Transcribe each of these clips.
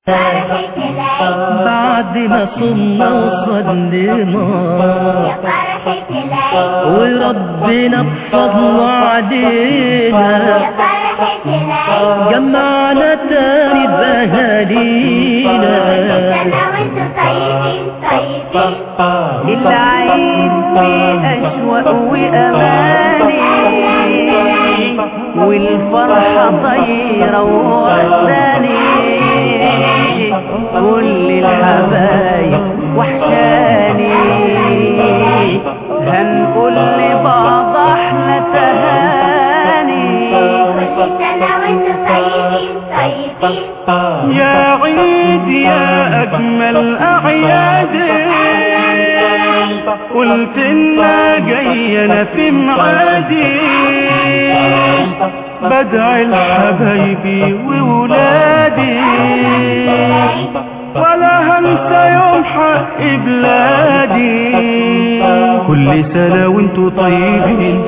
بعد ما صمنا وصلينا وربنا بفضله علينا جمعنا تاني بأهالينا العين في أشواق وأماني والفرحة طيرة ووحداني كل الحبايب وحشاني هنقول لبعض أحلى تهاني يا عيد يا أجمل أعيادي قلت إنا جاينا في معادي بدعي لحبايبي وولادي ولا هنسى يوم حق بلادي كل سنة وانتوا طيبين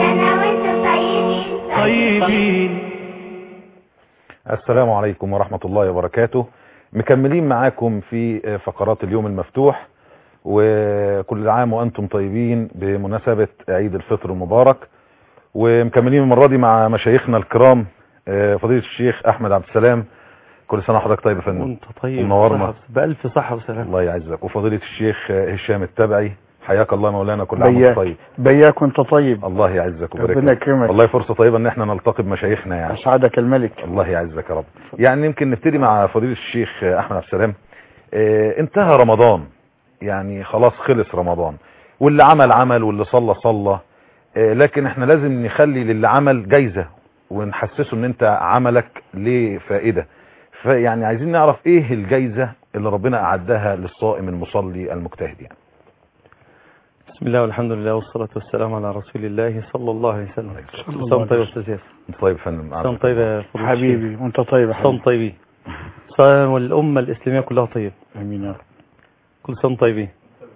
طيبين السلام عليكم ورحمة الله وبركاته مكملين معاكم في فقرات اليوم المفتوح وكل عام وأنتم طيبين بمناسبة عيد الفطر المبارك ومكملين المرة دي مع مشايخنا الكرام فضيلة الشيخ أحمد عبد السلام كل سنة وحضرتك طيب يا فندم وانت طيب منورنا. صحة- بألف صحة وسلام الله يعزك وفضيلة الشيخ هشام التبعي حياك الله مولانا كل عام وانت بياك طيب بياك وانت طيب الله يعزك ويبارك ربنا لك. يكرمك والله فرصة طيبة ان احنا نلتقي بمشايخنا يعني اسعدك الملك الله يعزك يا رب يعني يمكن نبتدي مع فضيلة الشيخ احمد عبد السلام اه انتهى رمضان يعني خلاص خلص رمضان واللي عمل عمل واللي صلى صلى اه لكن احنا لازم نخلي للي عمل جايزة ونحسسه ان انت عملك ليه فائدة فيعني عايزين نعرف ايه الجايزة اللي ربنا اعدها للصائم المصلي المجتهد يعني بسم الله والحمد لله والصلاة والسلام على رسول الله صلى الله عليه وسلم صلى الله صوم عليه طيب يا وسلم. أستاذ ياسر انت طيب يا فندم صوم طيب يا فضيلة حبيبي وانت طيب يا الشيخ. صوم حبيبي طيبين صوم والأمة الإسلامية كلها طيب امين يا رب كل سنة طيبين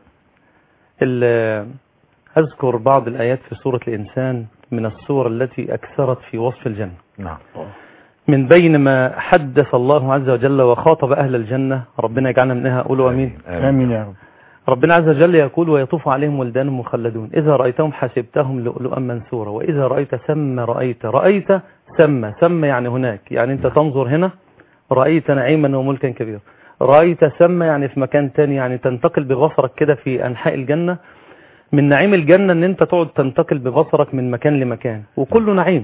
ال- أذكر بعض الآيات في سورة الإنسان من السور التي أكثرت في وصف الجنة نعم من بين ما حدث الله عز وجل وخاطب أهل الجنة ربنا يجعلنا منها قولوا أمين امين يا رب ربنا عز وجل يقول ويطوف عليهم ولدان مخلدون إذا رأيتهم حسبتهم لؤلؤا منثورا وإذا رأيت ثم رأيت رأيت ثم ثم يعني هناك يعني أنت تنظر هنا رأيت نعيما وملكا كبيرا رأيت ثم يعني في مكان تاني يعني تنتقل ببصرك كده في أنحاء الجنة من نعيم الجنة أن أنت تقعد تنتقل ببصرك من مكان لمكان وكله نعيم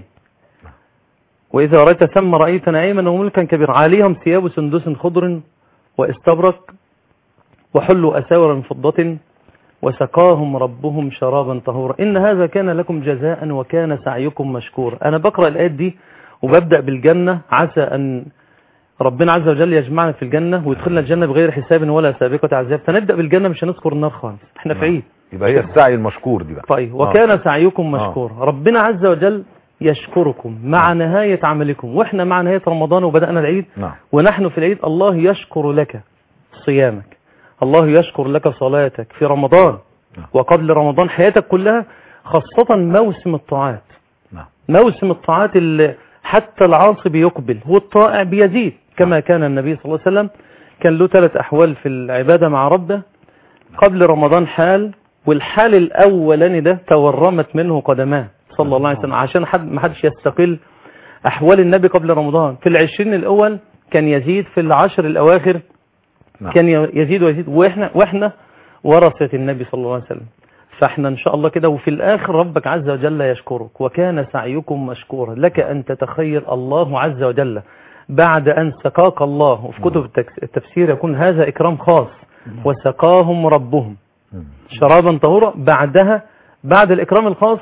وإذا رأيت ثم رأيت نعيما وملكا كبيرا عليهم ثياب سندس خضر واستبرق وحلوا أساور من فضة وسقاهم ربهم شرابا طهورا إن هذا كان لكم جزاء وكان سعيكم مشكورا أنا بقرأ الآيات دي وببدأ بالجنة عسى أن ربنا عز وجل يجمعنا في الجنة ويدخلنا الجنة بغير حساب ولا سابقة عذاب فنبدأ بالجنة مش هنذكر النار خالص احنا في عيد يبقى هي السعي المشكور دي بقى طيب وكان سعيكم آه. مشكورا ربنا عز وجل يشكركم مع نهاية عملكم واحنا مع نهاية رمضان وبدأنا العيد نعم ونحن في العيد الله يشكر لك صيامك الله يشكر لك صلاتك في رمضان نعم. وقبل رمضان حياتك كلها خاصة موسم الطاعات نعم موسم الطاعات اللي حتى العاصي بيقبل والطائع بيزيد كما كان النبي صلى الله عليه وسلم كان له ثلاث أحوال في العبادة مع ربه قبل رمضان حال والحال الأولاني ده تورمت منه قدماه صلى الله عليه وسلم عشان حد ما حدش يستقل أحوال النبي قبل رمضان في العشرين الأول كان يزيد في العشر الأواخر نعم. كان يزيد ويزيد واحنا واحنا ورثة النبي صلى الله عليه وسلم فاحنا ان شاء الله كده وفي الاخر ربك عز وجل يشكرك وكان سعيكم مشكورا لك ان تتخيل الله عز وجل بعد ان سقاك الله وفي كتب التكس- التفسير يكون هذا اكرام خاص وسقاهم ربهم مم. شرابا طهورا بعدها بعد الإكرام الخاص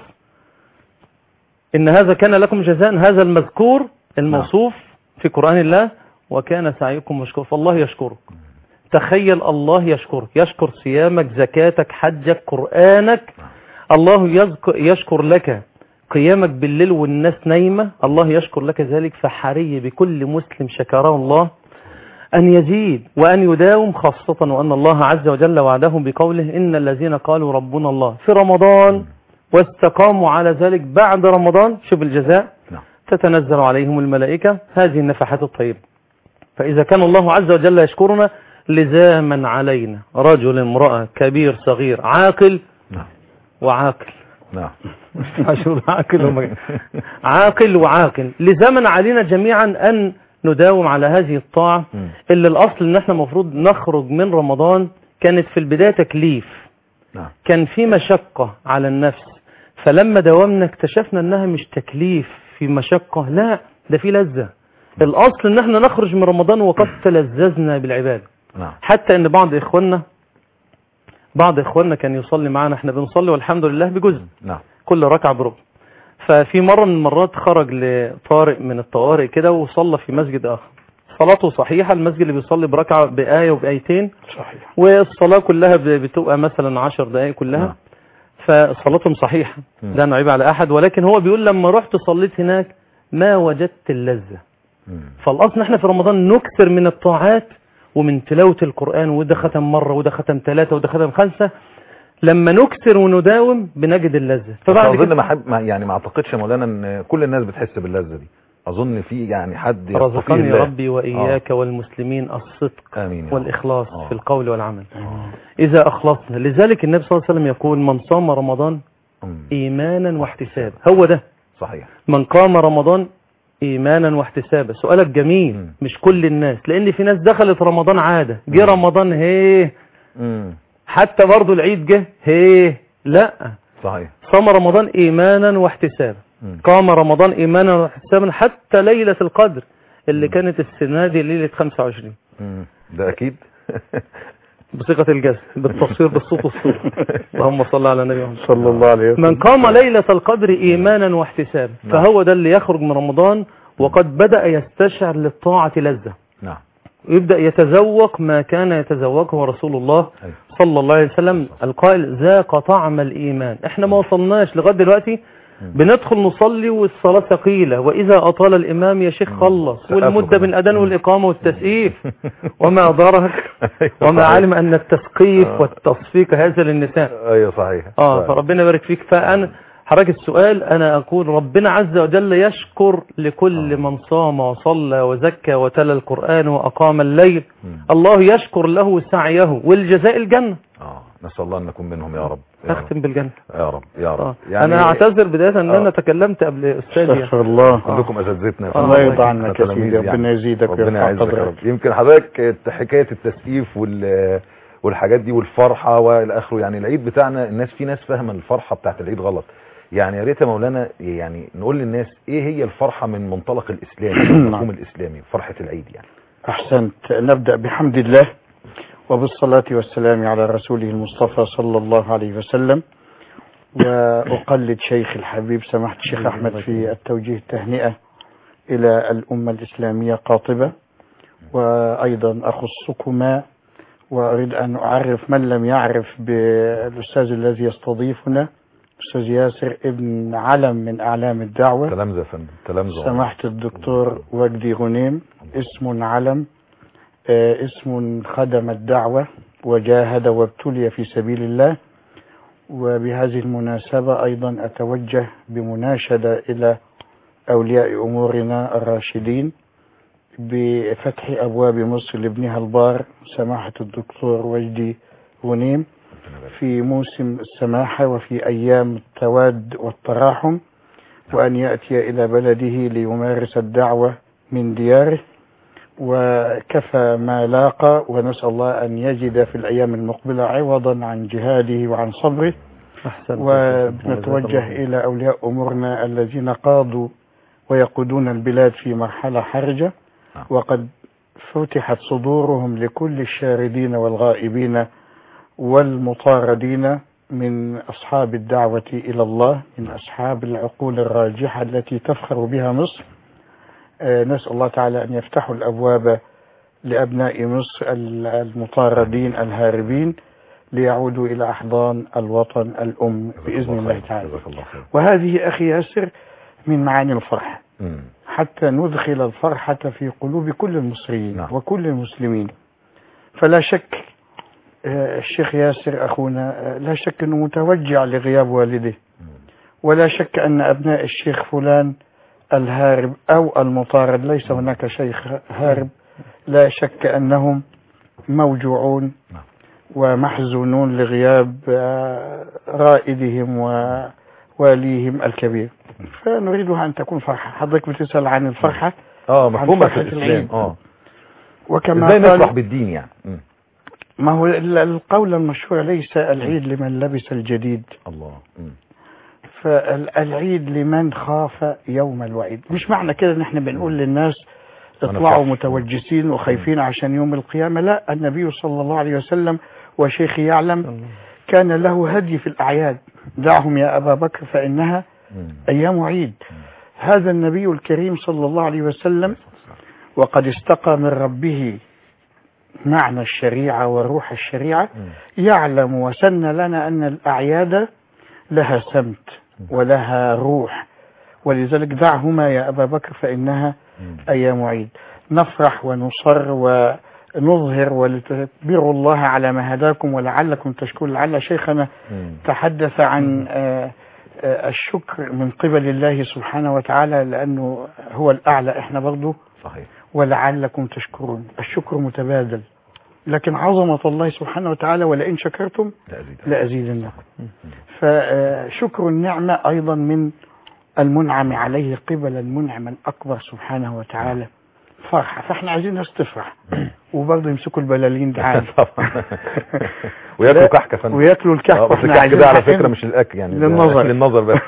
إن هذا كان لكم جزاء هذا المذكور الموصوف في قرآن الله وكان سعيكم مشكور فالله يشكرك تخيل الله يشكرك يشكر صيامك زكاتك حجك قرآنك الله يذك- يشكر لك قيامك بالليل والناس نايمة الله يشكر لك ذلك فحري بكل مسلم شكره الله أن يزيد وأن يداوم خاصة وأن الله عز وجل وعده بقوله إن الذين قالوا ربنا الله في رمضان واستقاموا على ذلك بعد رمضان شوف الجزاء نعم. تتنزل عليهم الملائكة هذه النفحات الطيبة فإذا كان الله عز وجل يشكرنا لزاما علينا رجل امرأة كبير صغير عاقل نعم وعاقل نعم عاشور عاقل وم- عاقل وعاقل لزمن علينا جميعا أن نداوم على هذه الطاعة مم. اللي الأصل إن احنا مفروض نخرج من رمضان كانت في البداية تكليف نعم كان في مشقة على النفس فلما داومنا اكتشفنا انها مش تكليف في مشقة لا ده في لذة الاصل ان احنا نخرج من رمضان وقد تلذذنا بالعبادة نعم حتى ان بعض اخواننا بعض اخواننا كان يصلي معنا احنا بنصلي والحمد لله بجزء نعم كل ركعة بربع ففي مرة من المرات خرج لطارئ من الطوارئ كده وصلى في مسجد آخر صلاته صحيحة المسجد اللي بيصلي بركعة بآية وبآيتين صحيح والصلاة كلها ب- بتبقى مثلا عشر دقائق كلها نعم. فصلاتهم صحيحة مم. لا نعيب على أحد ولكن هو بيقول لما رحت صليت هناك ما وجدت اللذة مم. فالأصل احنا في رمضان نكثر من الطاعات ومن تلاوة القرآن وده ختم مرة وده ختم ثلاثة وده ختم خمسة لما نكثر ونداوم بنجد اللذة فبعد فبعد اظن كده ما حب ما يعني ما اعتقدش يا مولانا ان كل الناس بتحس باللذه دي اظن في يعني حد يستطيع رزقني الله. ربي وإياك والمسلمين الصدق امين يا رب. والإخلاص آه. في القول والعمل إذا أخلصنا لذلك النبي صلى الله عليه وسلم يقول من صام رمضان مم. إيمانا واحتسابا هو ده صحيح من قام رمضان إيمانا واحتسابا سؤالك جميل مم. مش كل الناس لأن في ناس دخلت رمضان عادة جه رمضان هيه مم. حتى برضو العيد جه هيه لا صحيح صام رمضان إيمانا واحتسابا مم. قام رمضان إيمانا واحتسابا حتى ليلة القدر اللي كانت السنة دي ليلة 25 مم. ده اكيد بصيغة الجزم بالتصوير بالصوت والصورة اللهم صل على النبي محمد صلى الله عليه وسلم من قام ليلة القدر إيمانا واحتسابا نعم. فهو ده اللي يخرج من رمضان وقد بدأ يستشعر للطاعة لذة نعم يبدأ يتذوق ما كان يتذوقه رسول الله أيوة. صلى الله عليه وسلم القائل ذاق طعم الإيمان احنا ما وصلناش لغاية دلوقتي بندخل نصلي والصلاة ثقيلة وإذا أطال الإمام يا شيخ خلص سقفه والمدة كمان. بين الأذان والإقامة والتسقيف وما أدرك أيوة وما صحيح. علم أن التسقيف آه. والتصفيق هذا للنساء ايوه صحيح اه صحيح. فربنا يبارك فيك فانا حضرتك السؤال انا اقول ربنا عز وجل يشكر لكل آه. من صام وصلى وزكى وتلا القران واقام الليل مم. الله يشكر له سعيه والجزاء الجنه اه نسال الله ان نكون منهم يا رب يا رب اختم بالجنه يا رب يا رب آه. انا اعتذر بدايه ان آه. انا تكلمت قبل استاذي استغفر الله كلكم اساتذتنا يا آه. الله فندم. يرضى عنك يا تلاميذ سيدي يعني. ربنا يزيدك ربنا ويرفع يعزك يا رب قدرك يمكن حضرتك حكايه التسقيف وال والحاجات دي والفرحه والى اخره يعني العيد بتاعنا الناس في ناس فاهمه الفرحه بتاعت العيد غلط يعني يا ريت يا مولانا يعني نقول للناس ايه هي الفرحه من منطلق الاسلام المفهوم الاسلامي فرحه العيد يعني أحسنت نبدأ بحمد الله وبالصلاة والسلام على رسوله المصطفى صلى الله عليه وسلم وأقلد شيخ الحبيب سماحة الشيخ أحمد في التوجيه التهنئة إلى الأمة الإسلامية قاطبة وأيضا أخصكما وأريد أن أعرف من لم يعرف بالأستاذ الذي يستضيفنا أستاذ ياسر ابن علم من أعلام الدعوة تلامذه يا فندم تلامذه سماحة الدكتور وجدي غنيم اسم علم آه، اسم خدم الدعوة وجاهد وابتلي في سبيل الله وبهذه المناسبة أيضا أتوجه بمناشدة إلى أولياء أمورنا الراشدين بفتح أبواب مصر لابنها البار سماحة الدكتور وجدي غنيم في موسم السماحة وفي أيام التواد والتراحم وأن يأتي إلى بلده ليمارس الدعوة من دياره وكفى ما لاقى ونسأل الله أن يجد في الأيام المقبلة عوضا عن جهاده وعن صبره احسن ونتوجه إلى أولياء أمورنا الذين قاضوا ويقودون البلاد في مرحلة حرجة نعم. وقد فتحت صدورهم لكل الشاردين والغائبين والمطاردين من أصحاب الدعوة إلى الله من أصحاب العقول الراجحة التي تفخر بها مصر آه، نسأل الله تعالى أن يفتحوا الأبواب لأبناء مصر ال- المطاردين الهاربين ليعودوا إلى أحضان الوطن الأم بإذن الله تعالى جزاك الله خير وهذه أخي ياسر من معاني الفرح مم. حتى ندخل الفرحة في قلوب كل المصريين نعم. وكل المسلمين فلا شك آه، الشيخ ياسر أخونا آه، لا شك أنه متوجع لغياب والده ولا شك أن أبناء الشيخ فلان الهارب أو المطارد ليس هناك شيخ هارب لا شك أنهم موجوعون نعم. ومحزونون لغياب آه، رائدهم وواليهم الكبير فنريدها أن تكون فرحة حضرتك بتسأل عن الفرحة اه عن مفهومة في فرحة الاسلام العيد. اه وكما ازاي قال نفرح بالدين يعني مم. ما هو ال- القول المشهور ليس العيد لمن لبس الجديد الله مم. فالعيد لمن خاف يوم الوعيد مش معنى كده ان احنا بنقول للناس ما اطلعوا نفرحش. متوجسين وخايفين عشان يوم القيامة لا النبي صلى الله عليه وسلم وشيخي يعلم كان له هدي في الأعياد دعهم يا أبا بكر فإنها مم. أيام عيد هذا النبي الكريم صلى الله عليه وسلم وقد استقى من ربه معنى الشريعة وروح الشريعة مم. يعلم وسن لنا أن الأعياد لها سمت ولها روح ولذلك دعهما يا أبا بكر فإنها مم. أيام عيد نفرح ونصر ونظهر ولتكبروا الله على ما هداكم ولعلكم تشكرون لعل شيخنا مم. تحدث عن آه، آه، الشكر من قبل الله سبحانه وتعالى لأنه هو الأعلى إحنا برضه صحيح ولعلكم تشكرون الشكر متبادل لكن عظمة الله سبحانه وتعالى ولئن شكرتم لا أزيد لأزيدنكم فشكر النعمة أيضا من المنعم عليه قبل المنعم الأكبر سبحانه وتعالى فرحة فاحنا عايزين الناس تفرح وبرضه يمسكوا البلالين دعاء طبعا وياكلوا كحك يا فندم وياكلوا الكحك آه، بس واحنا الكحك عايزين ده على حقنا. فكرة مش للأكل يعني ده للنظر. للنظر بس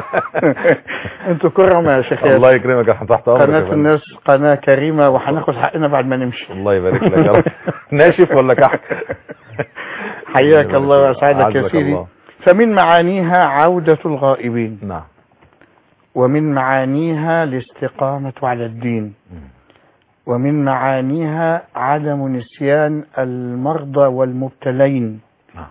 انتوا كرم يا شيخ ياسر. الله يكرمك احنا تحت امرك يا قناة فندم. الناس قناة كريمة وهناخد حقنا بعد ما نمشي الله يبارك لك يا رب ناشف ولا كحك حياك الله وأسعدك يا أعزك سيدي الله. فمن معانيها عودة الغائبين نعم ومن معانيها الاستقامة على الدين مم. ومن معانيها عدم نسيان المرضى والمبتلين نعم.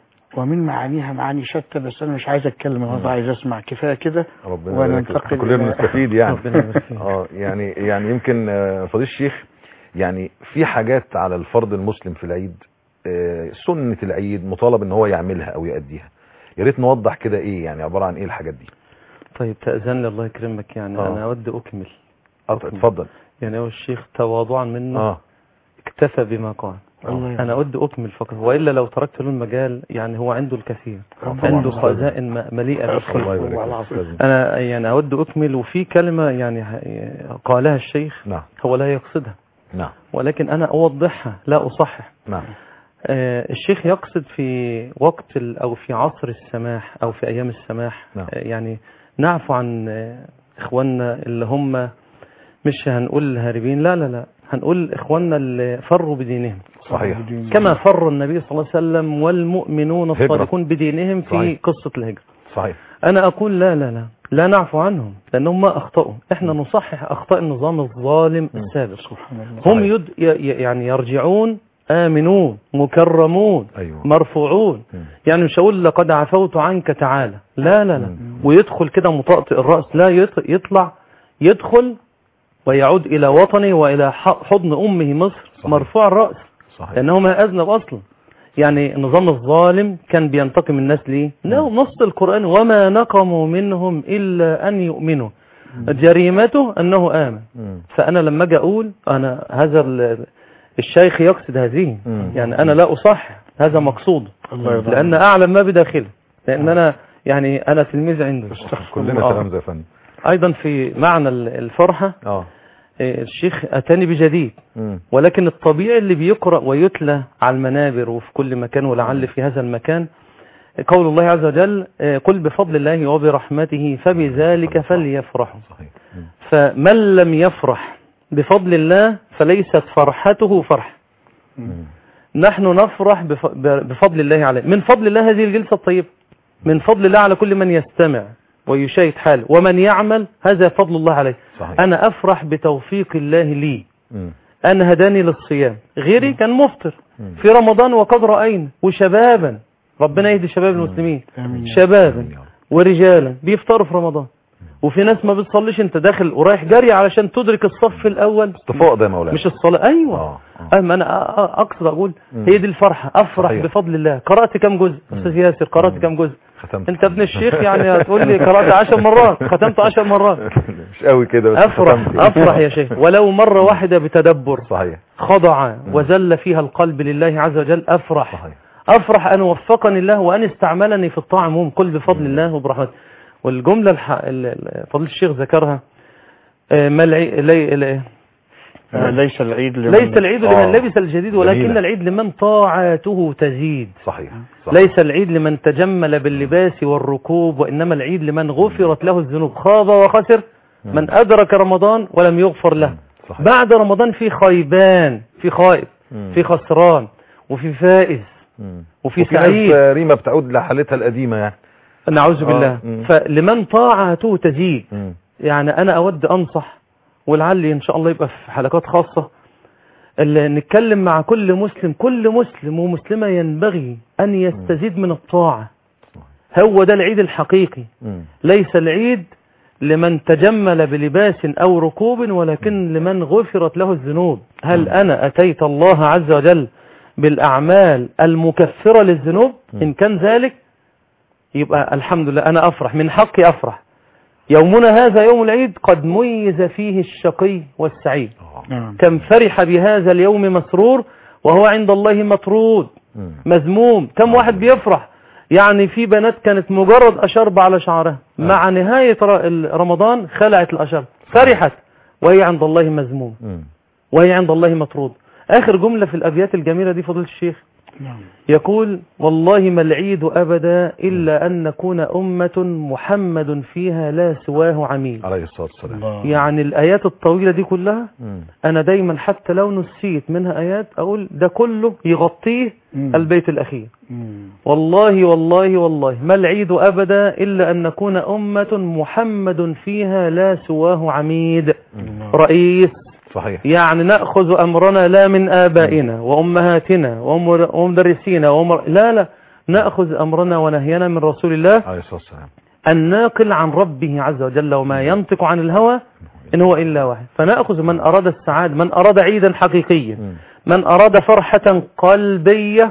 ومن معانيها معاني شتى بس انا مش عايز اتكلم النهارده عايز اسمع كفايه كده ربنا يبارك لك. وننتقل إحنا كلنا إلى- بنستفيد يعني ربنا يبارك فيك. اه يعني يعني يمكن آه، فضيل الشيخ يعني في حاجات على الفرد المسلم في العيد آه، سنة العيد مطالب ان هو يعملها او يأديها يا ريت نوضح كده ايه يعني عبارة عن ايه الحاجات دي طيب تأذن لي الله يكرمك يعني آه. أنا أود أكمل آه، اتفضل يعني هو الشيخ تواضعا منه اه اكتفى بما قال الله يرحمه. أنا أود أكمل فقط وإلا لو تركت له المجال يعني هو عنده الكثير طبعاً. عنده خزائن م- مليئة الله بالخلق يبارك فيك أستاذ. أنا يعني أود أكمل وفي كلمة يعني ه- قالها الشيخ نعم هو لا يقصدها نعم ولكن أنا أوضحها لا أصحح نعم آه، الشيخ يقصد في وقت ال- أو في عصر السماح أو في أيام السماح نعم. آه، يعني نعفو عن آه، إخواننا اللي هم مش هنقول هاربين لا لا لا هنقول إخواننا اللي فروا بدينهم صحيح كما فر النبي صلى الله عليه وسلم والمؤمنون هجرة. الصادقون بدينهم في صحيح. قصة الهجرة صحيح أنا أقول لا لا لا لا نعفو عنهم لأنهم ما أخطأوا إحنا نصحح أخطاء النظام الظالم السابق سبحان الله هم صحيح. يد ي- يعني يرجعون آمنون مكرمون ايوه مرفوعون مم. يعني مش هقول لقد عفوت عنك تعالى لا لا لا مم. ويدخل كده مطأطئ الرأس لا يط- يطلع يدخل ويعود إلى وطنه وإلى ح- حضن أمه مصر صحيح. مرفوع الرأس صحيح لأنه ما أذنب أصلا يعني النظام الظالم كان بينتقم من الناس ليه لا نص القرآن وما نقموا منهم إلا أن يؤمنوا جريمته أنه آمن مم. فأنا لما أجي أقول أنا هذا ال- الشيخ يقصد هذه مم. يعني أنا لا أصح هذا مقصود الله يرضى لأن أعلم ما بداخله لأن أنا يعني أنا تلميذ عنده كلنا آه. كلام زي فن أيضا في معنى ال- الفرحة اه إيه، الشيخ أتاني بجديد مم. ولكن الطبيعي اللي بيقرأ ويتلى على المنابر وفي كل مكان ولعل في هذا المكان قول الله عز وجل آه، قل بفضل الله وبرحمته فبذلك فليفرحوا صحيح مم. فمن لم يفرح بفضل الله فليست فرحته فرح مم. نحن نفرح بف- ب- بفضل الله عليه من فضل الله هذه الجلسة الطيبة من فضل الله على كل من يستمع ويشاهد حاله ومن يعمل هذا فضل الله عليه صحيح أنا أفرح بتوفيق الله لي مم. أن هداني للصيام غيري كان مفطر مم. في رمضان وقد رأينا وشبابا ربنا يهدي شباب المسلمين آمين. شبابا آمين يا رب. ورجالا بيفطروا في رمضان وفي ناس ما بتصليش انت داخل ورايح جري علشان تدرك الصف الاول استفاء ده يا مولانا مش الصلاة ايوه اه آه. اما انا أ- أ- اقصد اقول مم. هي دي الفرحة افرح صحيح. بفضل الله قرأت كم جزء مم. استاذ ياسر قرأت مم. كم جزء ختمت انت ابن الشيخ يعني هتقول لي قرأت عشر مرات ختمت عشر مرات مش قوي كده بس افرح ختمت. افرح يا شيخ ولو مرة واحدة بتدبر صحيح خضع وزل فيها القلب لله عز وجل افرح صحيح افرح ان وفقني الله وان استعملني في الطاعة عموما قل بفضل الله وبرحمته والجملة الح... ال- ال- فضيلة الشيخ ذكرها آه، ما العي... لي... لي... آه، ليس العيد لمن ليس العيد آه. لمن لبس الجديد ولكن جميلة. العيد لمن طاعاته تزيد صحيح صح. ليس العيد لمن تجمل باللباس والركوب وإنما العيد لمن غفرت له الذنوب خاض وخسر من أدرك رمضان ولم يغفر له صحيح بعد رمضان في خيبان في خائب مم. في خسران وفي فائز مم. وفي وفي سعيد ناس ريما بتعود لحالتها القديمة يعني نعوذ آه. بالله مم. فلمن طاعته تزيد مم. يعني أنا أود أنصح ولعلي إن شاء الله يبقى في حلقات خاصة اللي نتكلم مع كل مسلم كل مسلم ومسلمة ينبغي أن يستزيد من الطاعة هو ده العيد الحقيقي مم. ليس العيد لمن تجمل بلباس أو ركوب ولكن لمن غفرت له الذنوب هل أنا أتيت الله عز وجل بالأعمال المكفرة للذنوب إن كان ذلك يبقى الحمد لله أنا أفرح من حقي أفرح يومنا هذا يوم العيد قد ميز فيه الشقي والسعيد نعم كم فرح بهذا اليوم مسرور وهو عند الله مطرود مم. مذموم كم واحد بيفرح يعني في بنات كانت مجرد أشرب على شعرها مع نهاية ر- ال- رمضان خلعت الأشرب فرحت وهي عند الله مذموم مم. وهي عند الله مطرود آخر جملة في الأبيات الجميلة دي فضيلة الشيخ نعم يقول والله ما العيد أبدا إلا أن نكون أمة محمد فيها لا سواه عميل عليه الصلاة والسلام الله يعني الآيات الطويلة دي كلها مم. أنا دايما حتى لو نسيت منها آيات أقول ده كله يغطيه مم. البيت الأخير مم. والله والله والله ما العيد أبدا إلا أن نكون أمة محمد فيها لا سواه عميد رئيس صحيح يعني نأخذ أمرنا لا من آبائنا وأمهاتنا ومر- ومدرسينا ومر... لا لا نأخذ أمرنا ونهينا من رسول الله عليه الصلاة والسلام الناقل عن ربه عز وجل وما ينطق عن الهوى إن هو إلا واحد فنأخذ من أراد السعادة من أراد عيدا حقيقيا مم. من أراد فرحة قلبية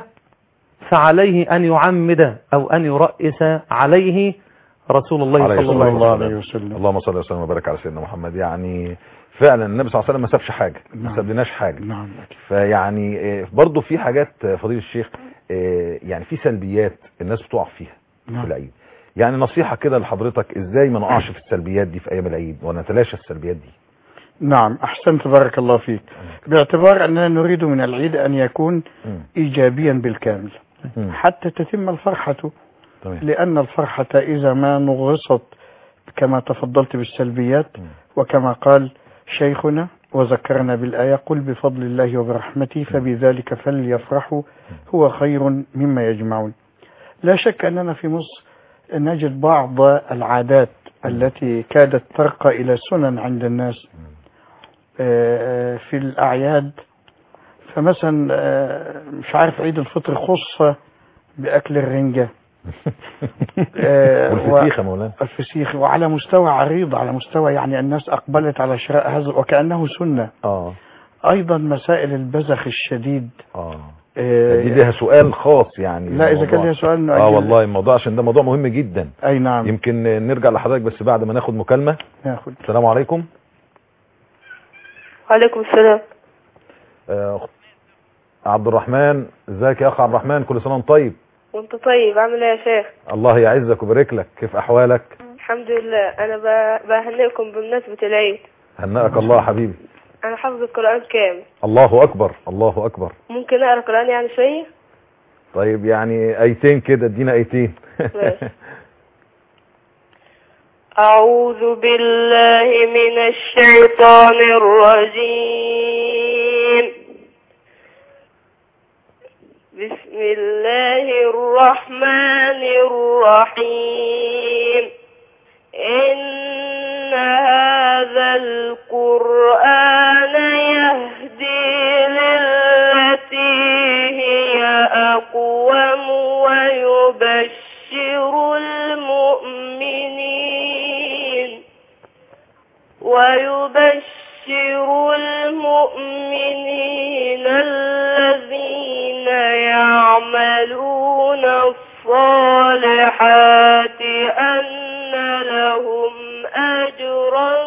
فعليه أن يعمد أو أن يرئس عليه رسول الله عليه صلى صلى الله الله عليه وسلم عليه وسلم اللهم صل وسلم وبارك على سيدنا محمد يعني فعلا النبي صلى الله عليه وسلم ما سابش حاجة ما نعم. سابلناش حاجة نعم فيعني آه، برضه في حاجات آه، فضيل الشيخ آه، يعني في سلبيات الناس بتقع فيها في نعم العيد يعني نصيحة كده لحضرتك ازاي ما نقعش في السلبيات دي في ايام العيد ونتلاشى السلبيات دي نعم أحسنت بارك الله فيك باعتبار أننا نريد من العيد أن يكون مم. إيجابيا بالكامل مم. حتى تتم الفرحة تمام لأن الفرحة إذا ما نغصت كما تفضلت بالسلبيات مم. وكما قال شيخنا وذكرنا بالآية قل بفضل الله وبرحمته فبذلك فليفرحوا هو خير مما يجمعون لا شك أننا في مصر نجد بعض العادات التي كادت ترقى إلى سنن عند الناس آه، في الأعياد فمثلا آه، مش عارف عيد الفطر خص بأكل الرنجة آه، والفسيخ يا مولانا الفسيخ وعلى مستوى عريض على مستوى يعني الناس أقبلت على شراء هذا وكأنه سنة اه أيضا مسائل البذخ الشديد اه آه، دي ليها سؤال خاص يعني لا إذا الموضوع. كان ليها سؤال اه نؤجل. والله الموضوع عشان ده موضوع مهم جدا أي نعم يمكن نرجع لحضرتك بس بعد ما ناخد مكالمة ناخد السلام عليكم وعليكم السلام آه، عبد الرحمن ازيك يا اخ عبد الرحمن كل سنه وانت طيب وانت طيب عامل ايه يا شيخ الله يعزك ويبارك لك كيف احوالك الحمد لله انا ب- بهنئكم بمناسبة العيد هنأك الله يا حبيبي انا حافظ القرآن كامل الله اكبر الله اكبر ممكن اقرا قرآن يعني شوية طيب يعني ايتين كده ادينا ايتين ماشي. أعوذ بالله من الشيطان الرجيم بسم الله الرحمن الرحيم إن هذا القرآن يهدي للتي هي أقوم ويبشر المؤمنين ويبشر المؤمنين الذين يعملون الصالحات أن لهم أجرا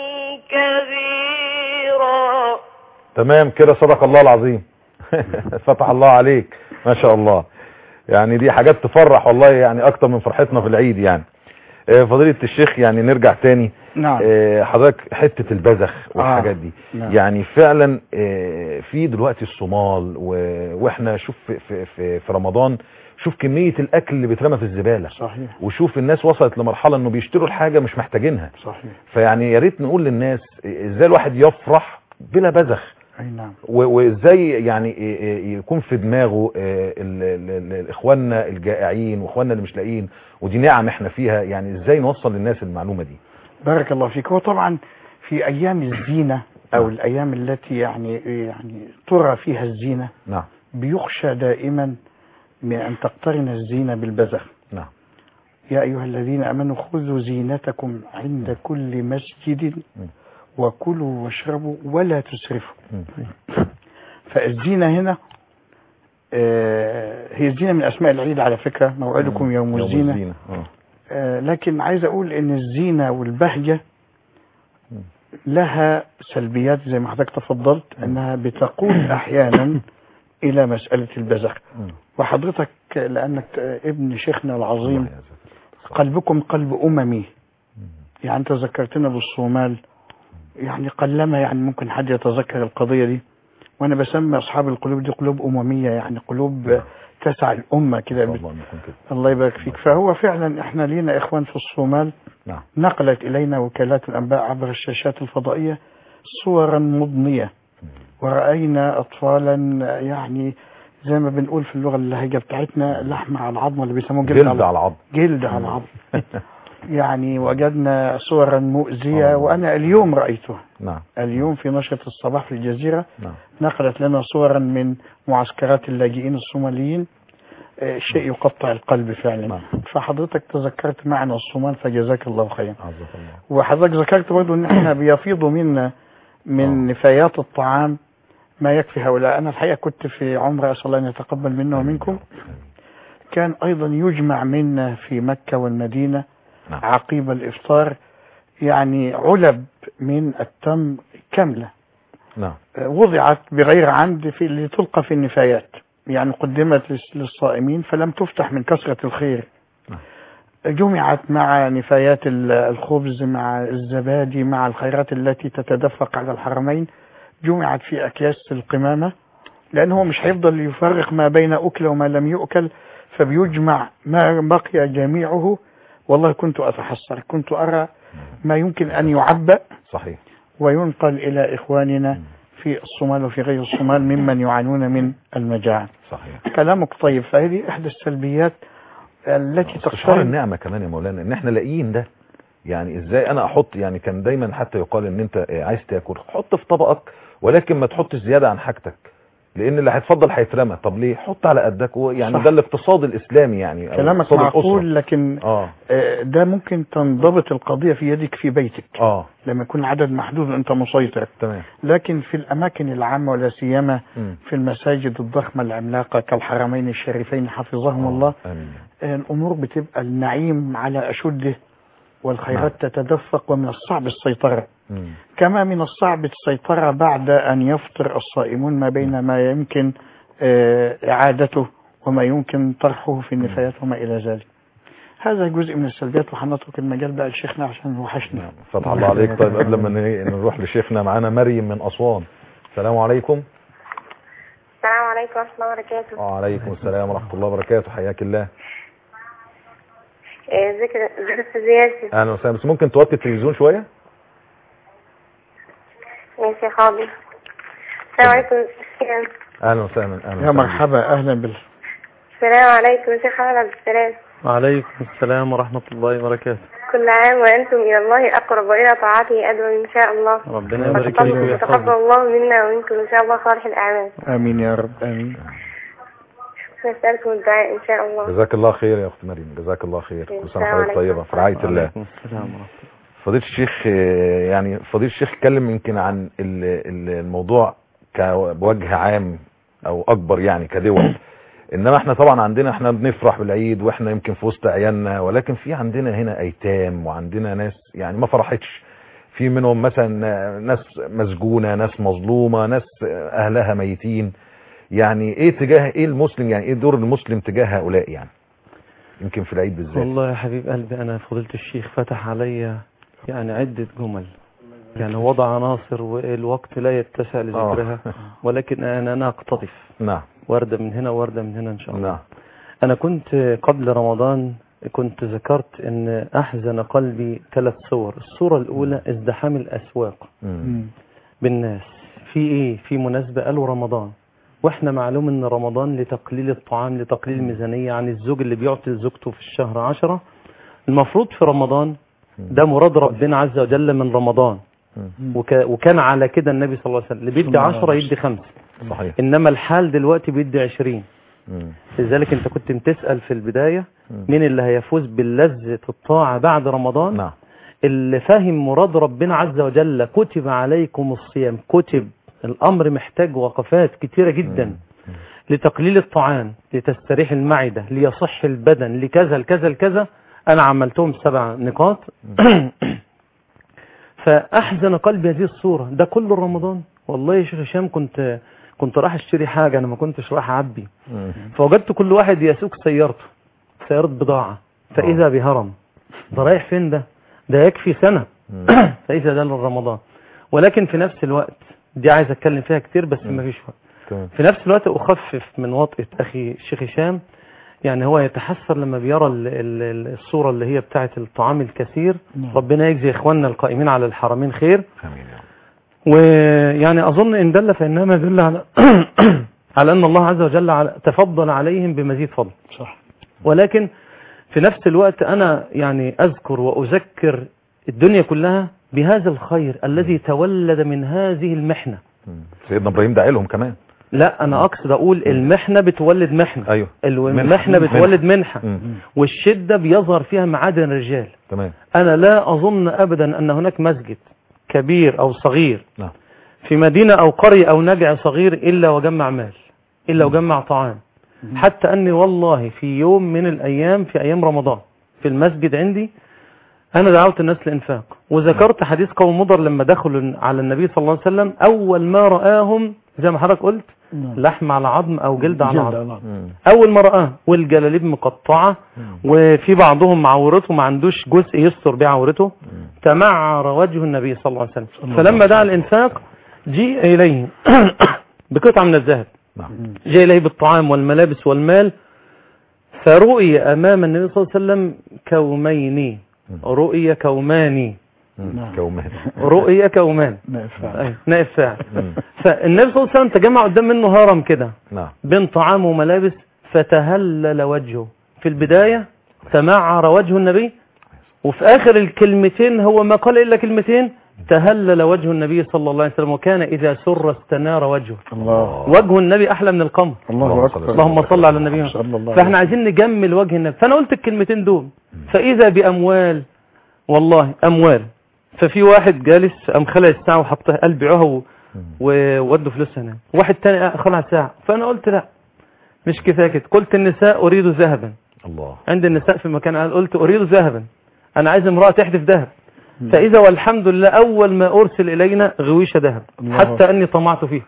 كبيرا تمام كده صدق الله العظيم فتح الله عليك ما شاء الله يعني دي حاجات تفرح والله يعني اكتر من فرحتنا في العيد يعني آه، فضيلة الشيخ يعني نرجع تاني نعم آه، حضرتك حتة البذخ والحاجات دي نعم. يعني فعلا آه، في دلوقتي الصومال و- واحنا شوف في, في, في, في رمضان شوف كمية الاكل اللي بيترمى في الزبالة صحيح وشوف الناس وصلت لمرحلة انه بيشتروا الحاجة مش محتاجينها صحيح فيعني يا ريت نقول للناس ازاي الواحد يفرح بلا بذخ اي نعم و- وازاي يعني ي- ي- يكون في دماغه آه، ال- ال- ال- اخواننا الجائعين واخواننا اللي مش لاقيين ودي نعم احنا فيها يعني ازاي نوصل للناس المعلومة دي بارك الله فيك هو طبعا في ايام الزينة او الايام التي يعني يعني ترى فيها الزينة نعم بيخشى دائما من ان تقترن الزينة بالبذخ نعم يا أيها الذين آمنوا خذوا زينتكم عند كل مسجد وكلوا واشربوا ولا تسرفوا مم. فالزينة هنا آه، هي الزينة من أسماء العيد على فكرة موعدكم يوم الزينة آه. آه، لكن عايز أقول إن الزينة والبهجة لها سلبيات زي ما حضرتك تفضلت أنها بتقود أحيانا إلى مسألة البذخ مم. وحضرتك لأنك آه، ابن شيخنا العظيم الله يجزاك. قلبكم قلب أممي يعني أنت ذكرتنا بالصومال يعني قلما يعني ممكن حد يتذكر القضية دي وأنا بسمي أصحاب القلوب دي قلوب أممية يعني قلوب تسع الأمة كده إن شاء بت- الله نكون كده الله يبارك فيك فهو فعلا احنا لينا إخوان في الصومال نعم نقلت إلينا وكالات الأنباء عبر الشاشات الفضائية صورا مضنية ورأينا أطفالا يعني زي ما بنقول في اللغة اللهجة بتاعتنا لحم على العظم اللي بيسموه جلد, جلد على على العظم جلد على العظم يعني وجدنا صورا مؤذية آه. وأنا اليوم رأيتها نعم اليوم في نشرة الصباح في الجزيرة نعم نقلت لنا صورا من معسكرات اللاجئين الصوماليين آه، شيء يقطع القلب فعلا نعم. فحضرتك تذكرت معنا الصومال فجزاك الله خيرا عزك الله وحضرتك ذكرت برضه ان احنا بيفيض منا من نفايات الطعام ما يكفي هؤلاء انا الحقيقه كنت في عمره اسال الله ان يتقبل منا ومنكم كان ايضا يجمع منا في مكه والمدينه نعم. عقيب الافطار يعني علب من التمر كامله نعم آه، وضعت بغير عمد في لتلقى في النفايات يعني قدمت للس- للصائمين فلم تفتح من كثره الخير نعم. جمعت مع نفايات ال- الخبز مع الزبادي مع الخيرات التي تتدفق على الحرمين جمعت في أكياس القمامة لأنه هو مش هيفضل يفرق ما بين أكل وما لم يؤكل فبيجمع ما بقي جميعه والله كنت أتحسر كنت أرى ما يمكن أن يعبأ صحيح وينقل إلى إخواننا في الصومال وفي غير الصومال ممن يعانون من المجاعة صحيح كلامك طيب فهذه إحدى السلبيات التي استشعار تقترن النعمة كمان يا مولانا ان احنا لاقيين ده يعني ازاي انا احط يعني كان دايما حتى يقال ان انت آه، عايز تاكل حط في طبقك ولكن ما تحطش زيادة عن حاجتك لان اللي هيتفضل هيترمى طب ليه حط على قدك يعني صح. ده الاقتصاد الاسلامي يعني أو كلامك اقتصاد الأسرة. معقول لكن اه آه، ده ممكن تنضبط القضية في يدك في بيتك اه لما يكون عدد محدود وانت مسيطر تمام لكن في الأماكن العامة ولا سيما مم. في المساجد الضخمة العملاقة كالحرمين الشريفين حفظهم الله امين آه، الأمور بتبقى النعيم على أشده والخيرات تتدفق ومن الصعب السيطرة مم. كما من الصعب السيطرة بعد أن يفطر الصائمون ما بين ما يمكن آه، إعادته وما يمكن طرحه في النفايات وما إلى ذلك هذا جزء من السلبيات وهنترك المجال بقى لشيخنا عشان وحشنا نعم. فتح الله عليك طيب قبل ما ن- نروح لشيخنا معانا مريم من اسوان السلام عليكم السلام عليكم ورحمة الله وبركاته وعليكم السلام ورحمة الله وبركاته حياك الله آه، ذكر ذكر أستاذ ياسر اهلا وسهلا بس ممكن توطي التلفزيون شوية ماشي حاضر السلام عليكم السلام اهلا وسهلا اهلا يا وسهلا مرحبا أهلا بال السلام عليكم يا شيخ محمد عبد السلام وعليكم السلام ورحمة الله وبركاته كل عام وأنتم إلى الله أقرب وإلى طاعته أدعو إن شاء الله ربنا يبارك فيك وتقبل ويحفظك الله منا ومنكم إن شاء الله صالح الأعمال آمين يا رب آمين نسألكم الدعاء إن شاء الله جزاك الله خير يا اخت مريم جزاك الله خير كل سنه السلام وحضرتك عليكم. طيبه في رعايه الله وعليكم السلام ورحمة الله فضيله الشيخ آه، يعني فضيله الشيخ اتكلم يمكن عن ال- ال- الموضوع ك- بوجه عام او اكبر يعني كدول انما احنا طبعا عندنا احنا بنفرح بالعيد واحنا يمكن في وسط عيالنا ولكن في عندنا هنا ايتام وعندنا ناس يعني ما فرحتش في منهم مثلا ناس مسجونة ناس مظلومة ناس اهلها ميتين يعني ايه تجاه ايه المسلم يعني ايه دور المسلم تجاه هؤلاء يعني يمكن في العيد بالذات والله يا حبيب قلبي أنا فضيلة الشيخ فتح علي يعني عدة جمل يعني وضع عناصر والوقت لا يتسع لذكرها آه. ولكن أنا أنا أقتطف نعم وردة من هنا وردة من هنا إن شاء الله نعم أنا كنت قبل رمضان كنت ذكرت أن أحزن قلبي ثلاث صور الصورة الأولى ازدحام الأسواق مم. بالناس في إيه في مناسبة قالوا رمضان واحنا معلوم ان رمضان لتقليل الطعام لتقليل الميزانية يعني الزوج اللي بيعطي لزوجته في الشهر عشرة المفروض في رمضان ده مراد ربنا عز وجل من رمضان مم. وك وكان على كده النبي صلى الله عليه وسلم اللي بيدي عشرة يدي خمسة صحيح انما الحال دلوقتي بيدي عشرين مم. لذلك انت كنت بتسأل في البداية مم. مين اللي هيفوز باللذة الطاعة بعد رمضان نعم اللي فاهم مراد ربنا عز وجل كتب عليكم الصيام كتب الأمر محتاج وقفات كتيرة جدا لتقليل الطعام لتستريح المعدة ليصح البدن لكذا لكذا لكذا أنا عملتهم سبع نقاط فأحزن قلبي هذه الصورة ده كله رمضان والله يا شيخ هشام كنت كنت راح اشتري حاجة أنا ما كنتش راح أعبي مم. فوجدت كل واحد يسوق سيارته سيارة بضاعة فإذا بهرم ده رايح فين ده ده يكفي سنة مم. فإذا ده للرمضان ولكن في نفس الوقت دي عايز أتكلم فيها كتير بس مم. ما فيش وقت تمام في نفس الوقت أخفف من وطئة أخي الشيخ هشام يعني هو يتحسر لما بيرى ال- ال- الصورة اللي هي بتاعة الطعام الكثير نعم. ربنا يجزي إخواننا القائمين على الحرمين خير امين يا رب. ويعني أظن إن دل فإنما يدل على على أن الله عز وجل على- تفضل عليهم بمزيد فضل صح ولكن في نفس الوقت أنا يعني أذكر وأذكر الدنيا كلها بهذا الخير الذي تولد من هذه المحنة مم. سيدنا ابراهيم دعا لهم كمان لا أنا أقصد أقول المحنة بتولد محنة ايوه المحنة منحة. بتولد منحة مم. والشدة بيظهر فيها معادن الرجال تمام أنا لا أظن أبدا أن هناك مسجد كبير أو صغير نعم في مدينة أو قرية أو نجع صغير إلا وجمع مال إلا وجمع طعام حتى أني والله في يوم من الأيام في أيام رمضان في المسجد عندي أنا دعوت الناس لإنفاق وذكرت حديث قوم مضر لما دخلوا على النبي صلى الله عليه وسلم أول ما رآهم زي ما حضرتك قلت نعم. لحم على عظم أو جلد على جلد عظم على عظم. مم. أول ما رآه والجلاليب مقطعة مم. وفي بعضهم عورته ما عندوش جزء يستر بيه عورته مم. تمعر وجه النبي صلى الله عليه وسلم الله فلما دعا الإنفاق جيء إليه بقطعة من الذهب نعم جاء إليه بالطعام والملابس والمال فرؤي أمام النبي صلى الله عليه وسلم كومين رؤي كومان مم. نعم. كومان رؤي كومان نافع أيوة، نائب فاعل مم. فالنبي صلى الله عليه وسلم تجمع قدام منه هرم كده نعم بين طعام وملابس فتهلل وجهه في البداية تمعر وجه النبي وفي آخر الكلمتين هو ما قال إلا كلمتين تهلل وجه النبي صلى الله عليه وسلم وكان إذا سر استنار وجهه الله وجه النبي أحلى من القمر الله اكبر اللهم صل على النبي صلى الله فاحنا عايزين نجمل وجه النبي فانا قلت الكلمتين دول فاذا باموال والله اموال ففي واحد جالس قام خلع الساعه وحطها قال بيعوها و- وودوا فلوسها هنا واحد تاني خلع ساعه فانا قلت لا مش كفايه كده قلت النساء اريد ذهبا الله عند النساء في مكان قال قلت اريد ذهبا انا عايز امراه تحدف ذهب فاذا والحمد لله اول ما ارسل الينا غويشه ذهب الله. حتى اني طمعت فيه